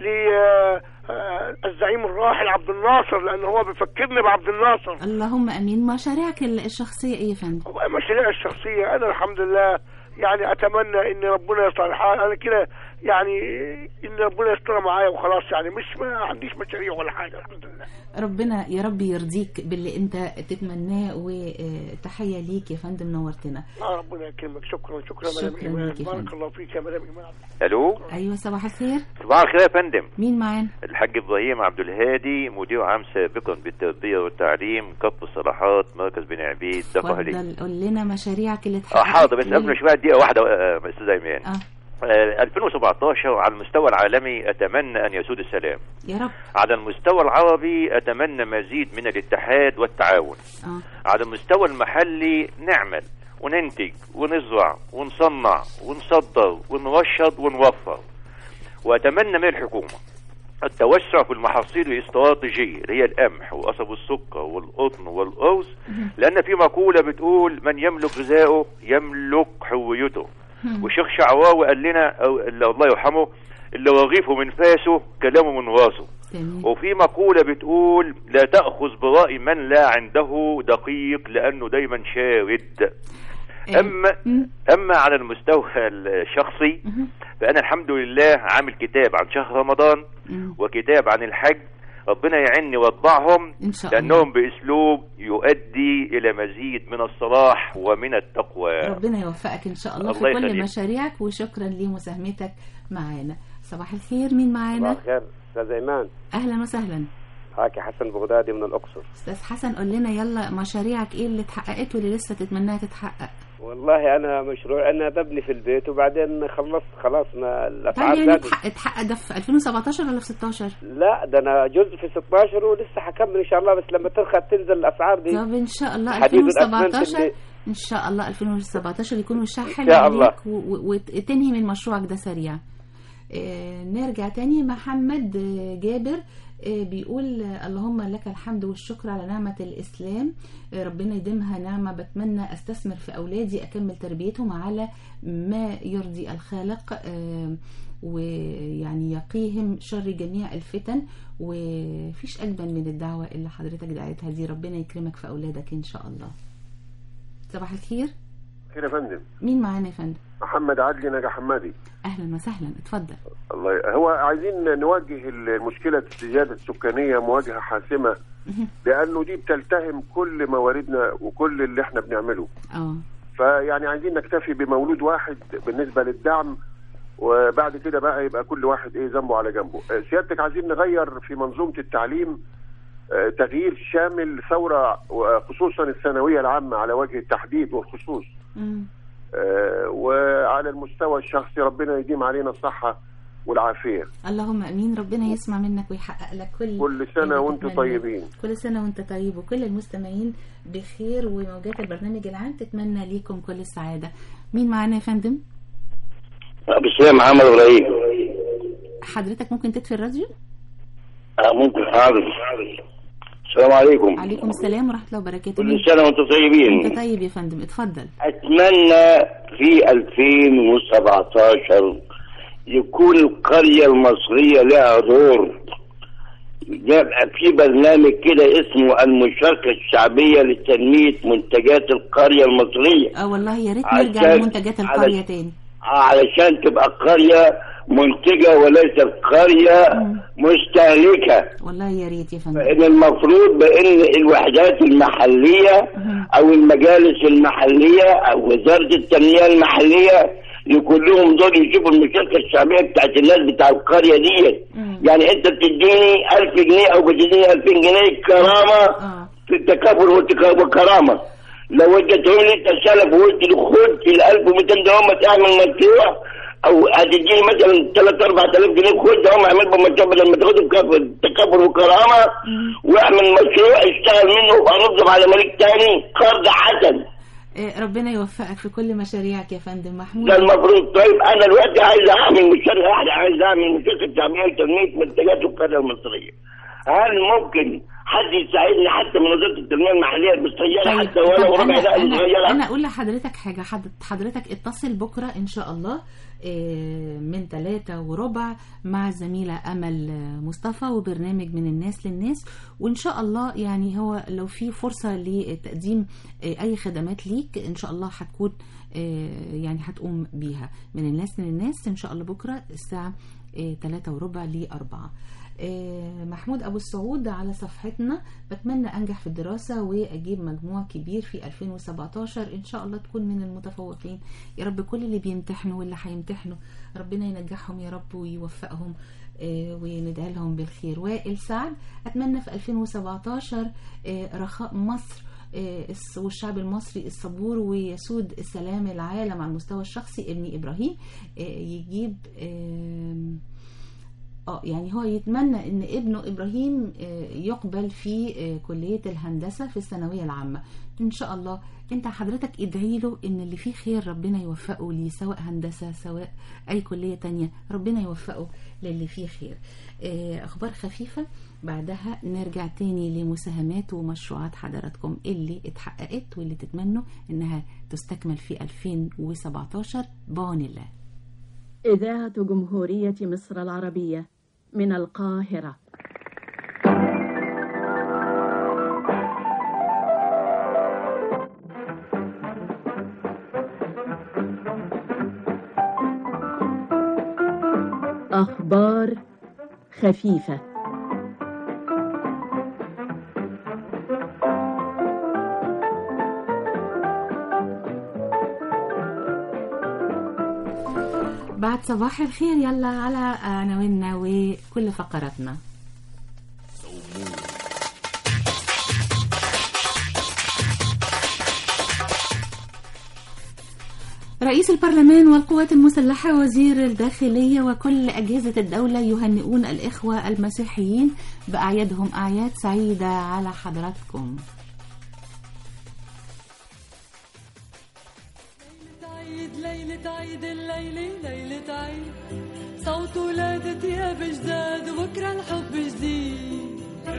للزعيم الراحل عبد الناصر لان هو بيفكرني بعبد الناصر اللهم أمين مشاريعك الشخصية إيه يا فندم مشاريع الشخصيه انا الحمد لله يعني اتمنى ان ربنا يصلح حالي. انا كده يعني ان ربنا يستر معايا وخلاص يعني مش ما عنديش مشاريع ولا حاجه الحمد لله ربنا يا رب يرضيك باللي انت تتمناه وتحيه ليك يا فندم نورتنا اه ربنا يكرمك شكرا شكرا يا مدام شكراً ايمان ليك يا بارك فندم. الله فيك يا مدام ايمان الو ايوه صباح الخير صباح الخير يا فندم مين معانا الحاج ابراهيم عبد الهادي مدير عام سابقا بالتربيه والتعليم كف الصلاحات مركز بني عبيد دقهلي اتفضل قول لنا مشاريعك اللي اه اتحققت حاضر بس ليه؟ قبل شويه دقيقه واحده آه، استاذ ايمان اه آه، 2017 على المستوى العالمي اتمنى ان يسود السلام يا رب على المستوى العربي اتمنى مزيد من الاتحاد والتعاون اه على المستوى المحلي نعمل وننتج ونزرع ونصنع ونصدر ونرشد ونوفر واتمنى من الحكومه التوسع في المحاصيل الاستراتيجيه اللي هي القمح وقصب السكر والقطن والارز لان في مقوله بتقول من يملك غذائه يملك هويته والشيخ شعراوي قال لنا أو اللي الله يرحمه اللي رغيفه من فاسه كلامه من راسه وفي مقولة بتقول لا تأخذ برأي من لا عنده دقيق لأنه دايما شارد أما أما على المستوى الشخصي فأنا الحمد لله عامل كتاب عن شهر رمضان وكتاب عن الحج ربنا يعني ويطبعهم إن شاء الله. لأنهم بأسلوب يؤدي إلى مزيد من الصلاح ومن التقوى ربنا يوفقك ان شاء الله, الله في كل يخليك. مشاريعك وشكرا لمساهمتك معانا صباح الخير مين معانا الخير استاذ ايمان اهلا وسهلا حاكي حسن بغدادي من الاقصر استاذ حسن قول لنا يلا مشاريعك ايه اللي اتحققت واللي لسه تتمناها تتحقق والله انا مشروع انا ببني في البيت وبعدين خلصت خلاص ما الاسعار طيب يعني زادت اتحقق اتحقق ده في 2017 ولا في 16 لا ده انا جزء في 16 ولسه حكمل ان شاء الله بس لما ترخى تنزل الاسعار دي طب ان شاء الله حديد الأسمنت 2017 اللي- ان شاء الله 2017 يكون وشها إن حلو شاء الله. عليك و- و- وتنهي من مشروعك ده سريع آه، نرجع تاني محمد آه، جابر آه، بيقول آه، اللهم لك الحمد والشكر على نعمة الإسلام آه، ربنا يديمها نعمة بتمنى أستثمر في أولادي أكمل تربيتهم على ما يرضي الخالق آه، ويعني يقيهم شر جميع الفتن وفيش أجمل من الدعوة اللي حضرتك دعيتها دي ربنا يكرمك في أولادك إن شاء الله صباح الخير خير يا فندم مين معانا يا فندم محمد عدلي نجا حمادي أهلا وسهلا اتفضل الله ي... هو عايزين نوجه المشكلة الزيادة السكانية مواجهة حاسمة لأنه دي بتلتهم كل مواردنا وكل اللي احنا بنعمله اه فيعني عايزين نكتفي بمولود واحد بالنسبة للدعم وبعد كده بقى يبقى كل واحد ايه ذنبه على جنبه آه، سيادتك عايزين نغير في منظومة التعليم آه، تغيير شامل ثورة وخصوصا الثانوية العامة على وجه التحديد والخصوص مم. آه، وعلى المستوى الشخصي ربنا يديم علينا الصحة والعافية اللهم امين ربنا يسمع منك ويحقق لك كل كل سنة اللي وانتم تتمناه. طيبين كل سنه وانت طيب وكل المستمعين بخير وموجات البرنامج العام تتمنى ليكم كل السعاده مين معانا يا فندم بالسلام محمد ابراهيم حضرتك ممكن تطفي الراديو آه، ممكن حاضر السلام عليكم عليكم السلام ورحمه الله وبركاته كل مين- سنه وانتم طيبين انت طيب يا فندم اتفضل اتمنى في 2017 يكون القريه المصريه لها دور يبقى في برنامج كده اسمه المشاركه الشعبيه لتنميه منتجات القريه المصريه اه والله يا ريت عشان- نرجع لمنتجات القريه على- تاني علشان تبقى قريه منتجه وليست قريه مستهلكه والله يا ريت يا فندم ان المفروض بان الوحدات المحليه او المجالس المحليه او وزاره التنميه المحليه يكون لهم دور يشوفوا المشاركه الشعبيه بتاعت الناس بتاع القريه دي يعني انت بتديني 1000 جنيه او بتديني 2000 جنيه كرامه في التكافل والتكا- والكرامه لو اديتهم لي انت سلف وقلت لي خد ال 1200 ده هم تعمل مشروع او هتديني مثلا 3 4000 جنيه خد ده هم اعمل بمشروع بدل ما تاخد الكافل- التكافل والكرامه واعمل مشروع اشتغل منه وانظم على ملك تاني قرض حسن آه، ربنا يوفقك في كل مشاريعك يا فندم محمود ده المفروض طيب انا دلوقتي عايز اعمل مشاريع واحده عايز اعمل مشاركه شعبيه لتنميه منتجات القريه المصريه هل ممكن حد يساعدني حتى من وزاره التنميه المحليه بالسياره حتى ولو طب ربع أنا, دقيقه أنا, صغيره أنا أقول لحضرتك حاجة حد- حضرتك اتصل بكرة إن شاء الله آه، من ثلاثة وربع مع الزميلة أمل آه، مصطفى وبرنامج من الناس للناس وإن شاء الله يعني هو لو في فرصة لتقديم آه، أي خدمات ليك إن شاء الله هتكون آه، يعني هتقوم بيها من الناس للناس إن شاء الله بكرة الساعة آه، ثلاثة وربع لأربعة آه، محمود أبو السعود على صفحتنا بتمنى أنجح في الدراسة وأجيب مجموع كبير في 2017 إن شاء الله تكون من المتفوقين يا رب كل اللي بيمتحنوا واللي هيمتحنوا ربنا ينجحهم يا رب ويوفقهم آه، وندعي لهم بالخير وائل سعد أتمنى في 2017 آه، رخاء مصر آه، الس- والشعب المصري الصبور ويسود السلام العالم على المستوى الشخصي ابني إبراهيم آه، يجيب آم، اه يعني هو يتمنى ان ابنه ابراهيم آه، يقبل في آه، كليه الهندسه في الثانويه العامه ان شاء الله انت حضرتك ادعي له ان اللي فيه خير ربنا يوفقه ليه سواء هندسه سواء اي كليه تانية ربنا يوفقه للي فيه خير آه، اخبار خفيفه بعدها نرجع تاني لمساهمات ومشروعات حضراتكم اللي اتحققت واللي تتمنوا انها تستكمل في 2017 بعون الله إذاعة جمهورية مصر العربية من القاهرة أخبار خفيفة بعد صباح الخير يلا على عناويننا وكل فقراتنا رئيس البرلمان والقوات المسلحة وزير الداخلية وكل أجهزة الدولة يهنئون الإخوة المسيحيين بأعيادهم أعياد سعيدة على حضراتكم عيد ليلة عيد الليلة ليلة عيد صوت ولادة يا بجداد وبكرة الحب جديد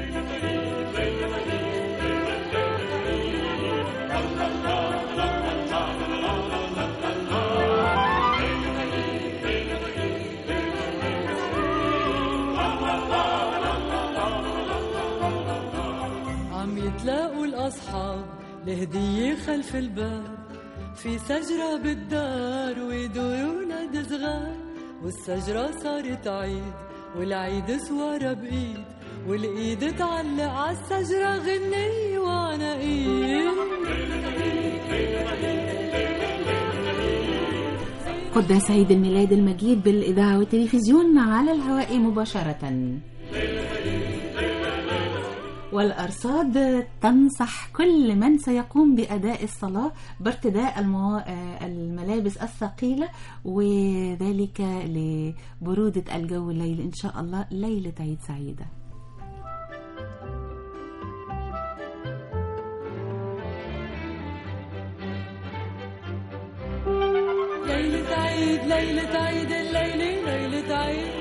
عم يتلاقوا الأصحاب لهدية خلف الباب في شجرة بالدار ويدوروا ولاد صغار والشجرة صارت عيد والعيد سوارة بإيد والإيد تعلق عالشجرة غنية وعناقيد قداس عيد الميلاد المجيد بالإذاعة والتلفزيون على الهواء مباشرة والأرصاد تنصح كل من سيقوم بأداء الصلاة بارتداء الموا... آه، الملابس الثقيلة وذلك لبرودة الجو الليل إن شاء الله ليلة عيد سعيدة ليلة عيد ليلة عيد الليلة ليلة عيد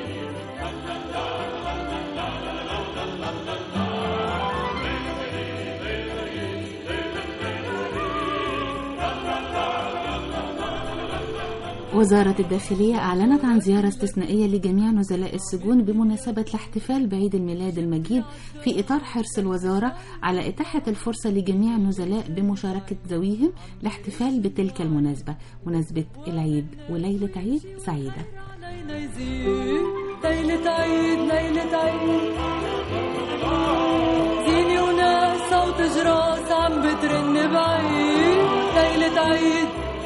وزارة الداخلية أعلنت عن زيارة استثنائية لجميع نزلاء السجون بمناسبة الاحتفال بعيد الميلاد المجيد في إطار حرص الوزارة على إتاحة الفرصة لجميع النزلاء بمشاركة ذويهم لاحتفال بتلك المناسبة مناسبة العيد وليلة عيد سعيدة علينا يزيد ليلة عيد ليلة عيد زيني وناس صوت جراس عم بترن بعيد ليلة عيد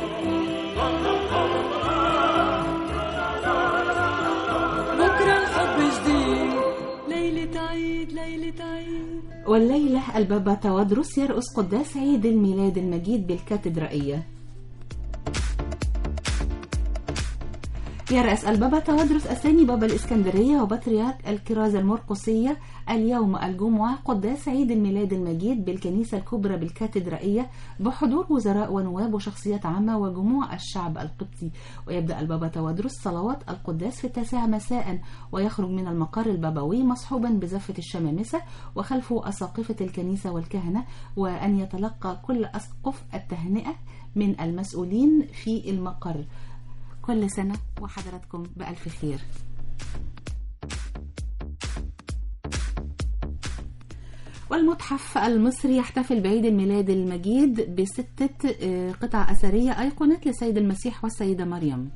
بكرة الحب جديد ليلة عيد ليلة عيد والليلة البابا توادرس يرقص قداس عيد الميلاد المجيد بالكاتدرائية يرأس البابا توادرس الثاني بابا الإسكندرية وبطريرك الكرازة المرقسية اليوم الجمعة قداس عيد الميلاد المجيد بالكنيسة الكبرى بالكاتدرائية بحضور وزراء ونواب وشخصيات عامة وجموع الشعب القبطي ويبدأ البابا توادرس صلوات القداس في التاسعة مساء ويخرج من المقر البابوي مصحوبا بزفة الشمامسة وخلفه أساقفة الكنيسة والكهنة وأن يتلقى كل أسقف التهنئة من المسؤولين في المقر كل سنة وحضراتكم بألف خير والمتحف المصري يحتفل بعيد الميلاد المجيد بستة آه، قطع أثرية أيقونات لسيد المسيح والسيدة مريم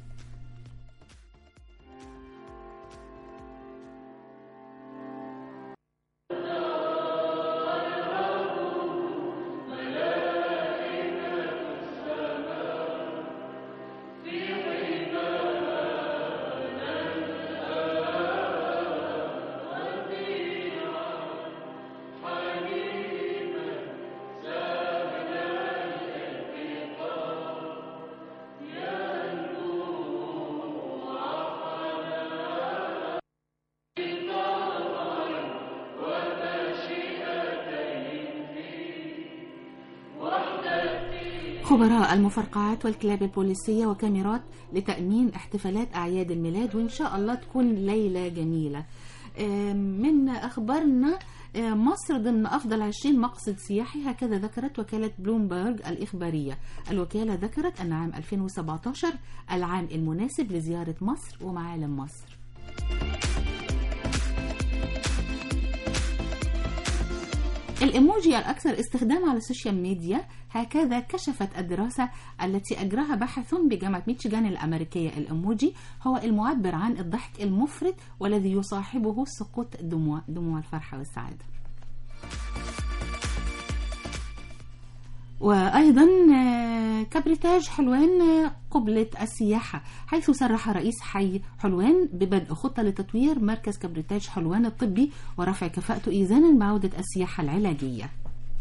خبراء المفرقعات والكلاب البوليسية وكاميرات لتأمين احتفالات أعياد الميلاد وإن شاء الله تكون ليلة جميلة آم، من أخبارنا آم، مصر ضمن أفضل 20 مقصد سياحي هكذا ذكرت وكالة بلومبرج الإخبارية الوكالة ذكرت أن عام 2017 العام المناسب لزيارة مصر ومعالم مصر الإيموجي الأكثر استخدام على السوشيال ميديا هكذا كشفت الدراسة التي أجراها باحث بجامعة ميتشيغان الأمريكية الإيموجي هو المعبر عن الضحك المفرط والذي يصاحبه سقوط دموع دموع الفرحة والسعادة وأيضا آه، كبريتاج حلوان آه، قبلة السياحة حيث صرح رئيس حي حلوان ببدء خطة لتطوير مركز كبريتاج حلوان الطبي ورفع كفاءته إيزانا بعودة السياحة العلاجية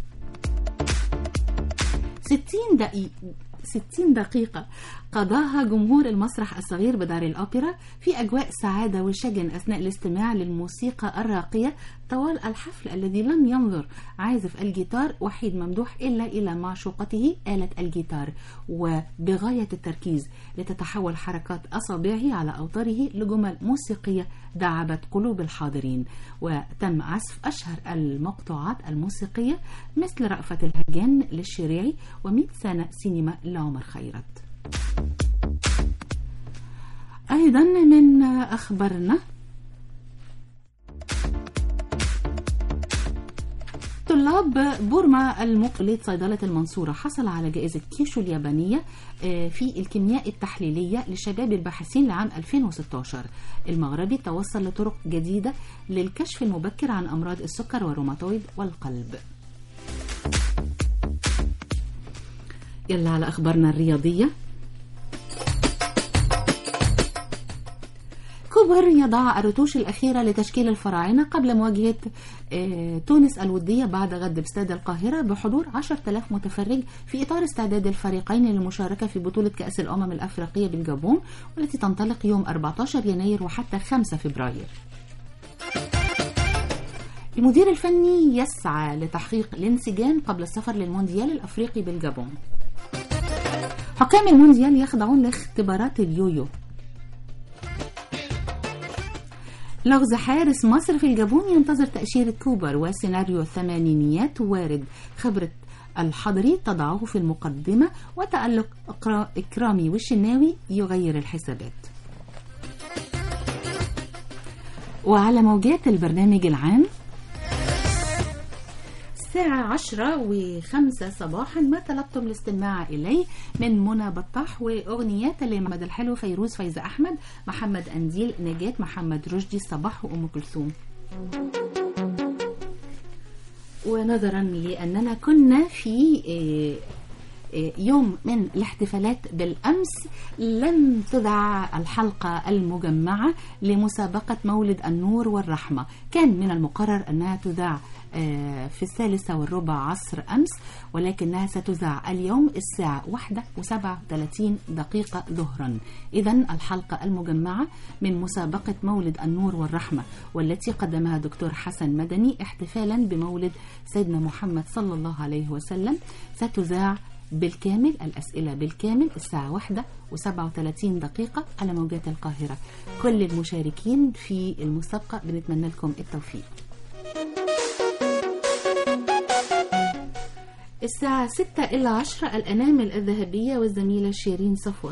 60 دقيقة 60 دقيقة قضاها جمهور المسرح الصغير بدار الأوبرا في أجواء سعادة وشجن أثناء الاستماع للموسيقى الراقية طوال الحفل الذي لم ينظر عازف الجيتار وحيد ممدوح إلا إلى معشوقته آلة الجيتار وبغاية التركيز لتتحول حركات أصابعه على أوتاره لجمل موسيقية دعبت قلوب الحاضرين وتم عزف أشهر المقطوعات الموسيقية مثل رأفة الهجان للشريعي ومئة سنة سينما لعمر خيرت أيضا من أخبارنا طلاب بورما المقلد صيدلة المنصورة حصل على جائزة كيشو اليابانية آه، في الكيمياء التحليلية لشباب الباحثين لعام 2016 المغربي توصل لطرق جديدة للكشف المبكر عن أمراض السكر والروماتويد والقلب يلا على أخبارنا الرياضية كوبر يضع الرتوش الأخيرة لتشكيل الفراعنة قبل مواجهة آه، تونس الودية بعد غد باستاد القاهرة بحضور 10,000 متفرج في إطار استعداد الفريقين للمشاركة في بطولة كأس الأمم الأفريقية بالجابون والتي تنطلق يوم 14 يناير وحتى 5 فبراير المدير الفني يسعى لتحقيق الانسجام قبل السفر للمونديال الأفريقي بالجابون حكام المونديال يخضعون لاختبارات اليويو لغز حارس مصر في الجابون ينتظر تأشيرة كوبر وسيناريو الثمانينيات وارد خبرة الحضري تضعه في المقدمة وتألق إقرا- إكرامي والشناوي يغير الحسابات وعلى موجات البرنامج العام الساعة عشرة وخمسة صباحا ما طلبتم الاستماع إليه من منى بطاح وأغنيات لمحمد الحلو فيروز فايزة أحمد محمد أنديل نجاة محمد رشدي صباح وأم كلثوم ونظرا لأننا كنا في آه، آه، يوم من الاحتفالات بالأمس لم تدع الحلقة المجمعة لمسابقة مولد النور والرحمة كان من المقرر أنها تذاع آه، في الثالثة والربع عصر أمس ولكنها ستذاع اليوم الساعة واحدة وسبعة وثلاثين دقيقة ظهرا إذا الحلقة المجمعة من مسابقة مولد النور والرحمة والتي قدمها دكتور حسن مدني احتفالا بمولد سيدنا محمد صلى الله عليه وسلم ستذاع بالكامل الأسئلة بالكامل الساعة واحدة وسبعة وثلاثين دقيقة على موجات القاهرة كل المشاركين في المسابقة بنتمنى لكم التوفيق الساعة 6 إلى 10 الأنامل الذهبية والزميلة شيرين صفوت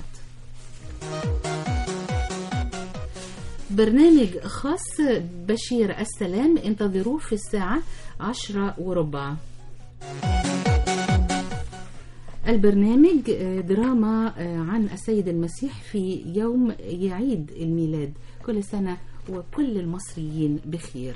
برنامج خاص بشير السلام انتظروه في الساعة 10 وربع البرنامج آه، دراما آه، عن السيد المسيح في يوم يعيد الميلاد كل سنة وكل المصريين بخير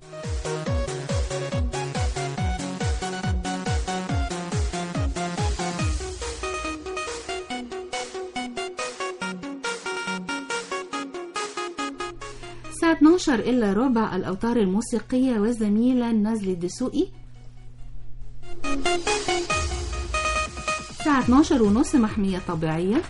الساعة 12 إلا ربع الأوتار الموسيقية والزميلة نازلي الدسوقي الساعة 12 ونص محمية طبيعية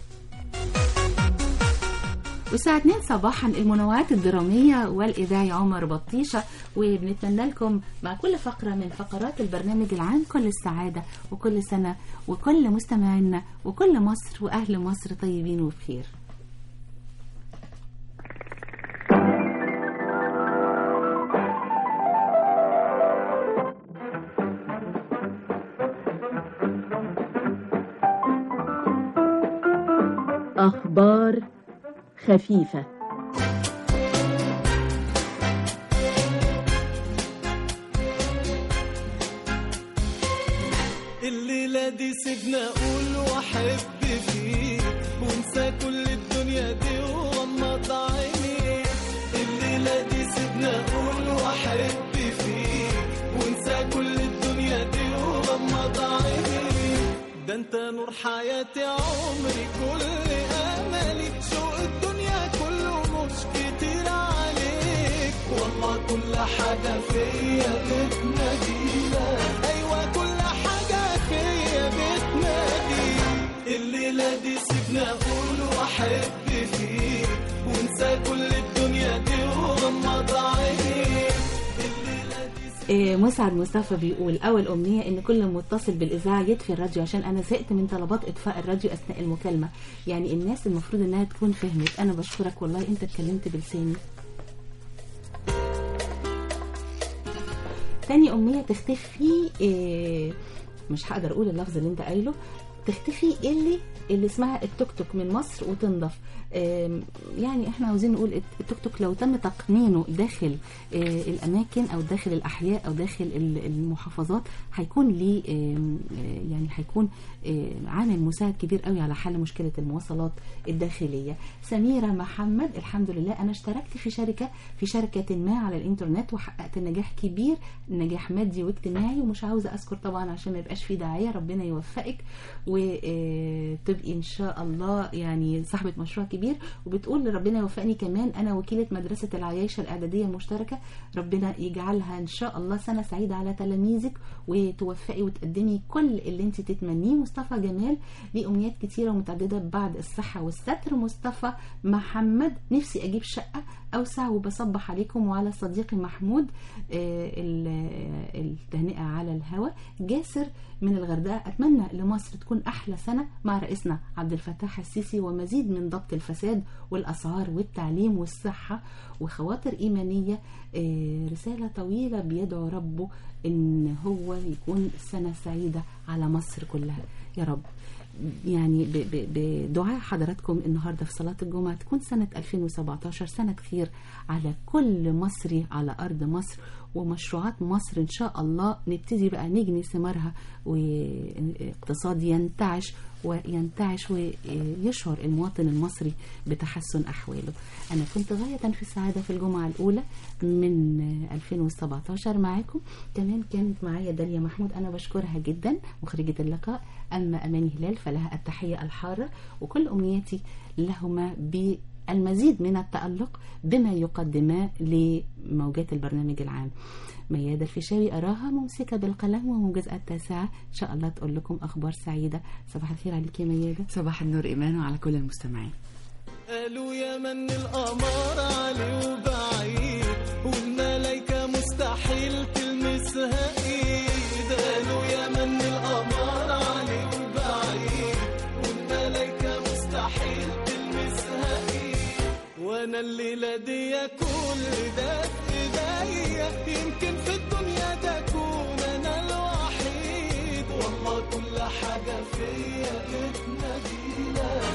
والساعة 2 صباحا المنوعات الدرامية والإذاعي عمر بطيشة وبنتمنى لكم مع كل فقرة من فقرات البرنامج العام كل السعادة وكل سنة وكل مستمعينا وكل مصر وأهل مصر طيبين وبخير أخبار خفيفة الليلة دي سيبنا أقول وأحب فيك وانسى كل الدنيا دي وغمض عينيك الليلة دي سيبنا أقول وأحب فيك وانسى كل الدنيا دي وغمض عينيك ده انت نور حياتي عمري كل املي شوق الدنيا كله مش كتير عليك والله كل حاجة فيا بتناديلك ايوه كل حاجة فيا بتناديك الليلة دي سيبنا اقول واحب فيك وانسى كل الدنيا دي وغمض عينيك إيه، مسعد مصطفى بيقول اول امنيه ان كل متصل بالاذاعه يطفي الراديو عشان انا زهقت من طلبات اطفاء الراديو اثناء المكالمه يعني الناس المفروض انها تكون فهمت انا بشكرك والله انت اتكلمت بلساني تاني امنيه تختفي إيه مش هقدر اقول اللفظ اللي انت قايله تختفي اللي اللي اسمها التوك توك من مصر وتنضف آم، يعني احنا عاوزين نقول الت- التوك توك لو تم تقنينه داخل آه، الاماكن او داخل الاحياء او داخل ال- المحافظات هيكون ليه آم، آه، يعني هيكون آه، عامل مساعد كبير قوي على حل مشكله المواصلات الداخليه سميره محمد الحمد لله انا اشتركت في شركه في شركه ما على الانترنت وحققت نجاح كبير نجاح مادي واجتماعي ومش عاوزه اذكر طبعا عشان ما يبقاش في داعيه ربنا يوفقك وتبقي ان شاء الله يعني صاحبه مشروع كبير وبتقول ربنا يوفقني كمان انا وكيله مدرسه العياشه الاعداديه المشتركه ربنا يجعلها ان شاء الله سنه سعيده على تلاميذك وتوفقي وتقدمي كل اللي انت تتمنيه مصطفى جمال ليه امنيات كتيره ومتعدده بعد الصحه والستر مصطفى محمد نفسي اجيب شقه اوسع وبصبح عليكم وعلى صديقي محمود آه، ال- آه، التهنئه على الهوا جاسر من الغردقه اتمنى لمصر تكون احلى سنه مع رئيسنا عبد الفتاح السيسي ومزيد من ضبط الفساد والاسعار والتعليم والصحه وخواطر ايمانيه آه، رساله طويله بيدعو ربه ان هو يكون سنه سعيده على مصر كلها يا رب يعني ب- ب- بدعاء حضراتكم النهارده في صلاه الجمعه تكون سنه 2017 سنه خير على كل مصري على ارض مصر ومشروعات مصر إن شاء الله نبتدي بقى نجني ثمارها واقتصاد ينتعش وينتعش ويشعر المواطن المصري بتحسن أحواله أنا كنت غاية في السعادة في الجمعة الأولى من 2017 معاكم كمان كانت معايا داليا محمود أنا بشكرها جدا مخرجة اللقاء أما أماني هلال فلها التحية الحارة وكل أمنياتي لهما بالمزيد من التألق بما يقدما لموجات البرنامج العام ميادة الفيشاوي أراها ممسكة بالقلم وموجز التاسعة إن شاء الله تقول لكم أخبار سعيدة صباح الخير عليك يا ميادة صباح النور إيمان وعلى كل المستمعين قالوا يا من القمر علي وبعيد والملايكة مستحيل تلمسها ايد قالوا يا من القمر علي وبعيد والملايكة مستحيل تلمسها ايد وانا الليلة دي كل ده في ايديا يمكن في الدنيا تكون انا الوحيد والله كل حاجة فيا بتنادينا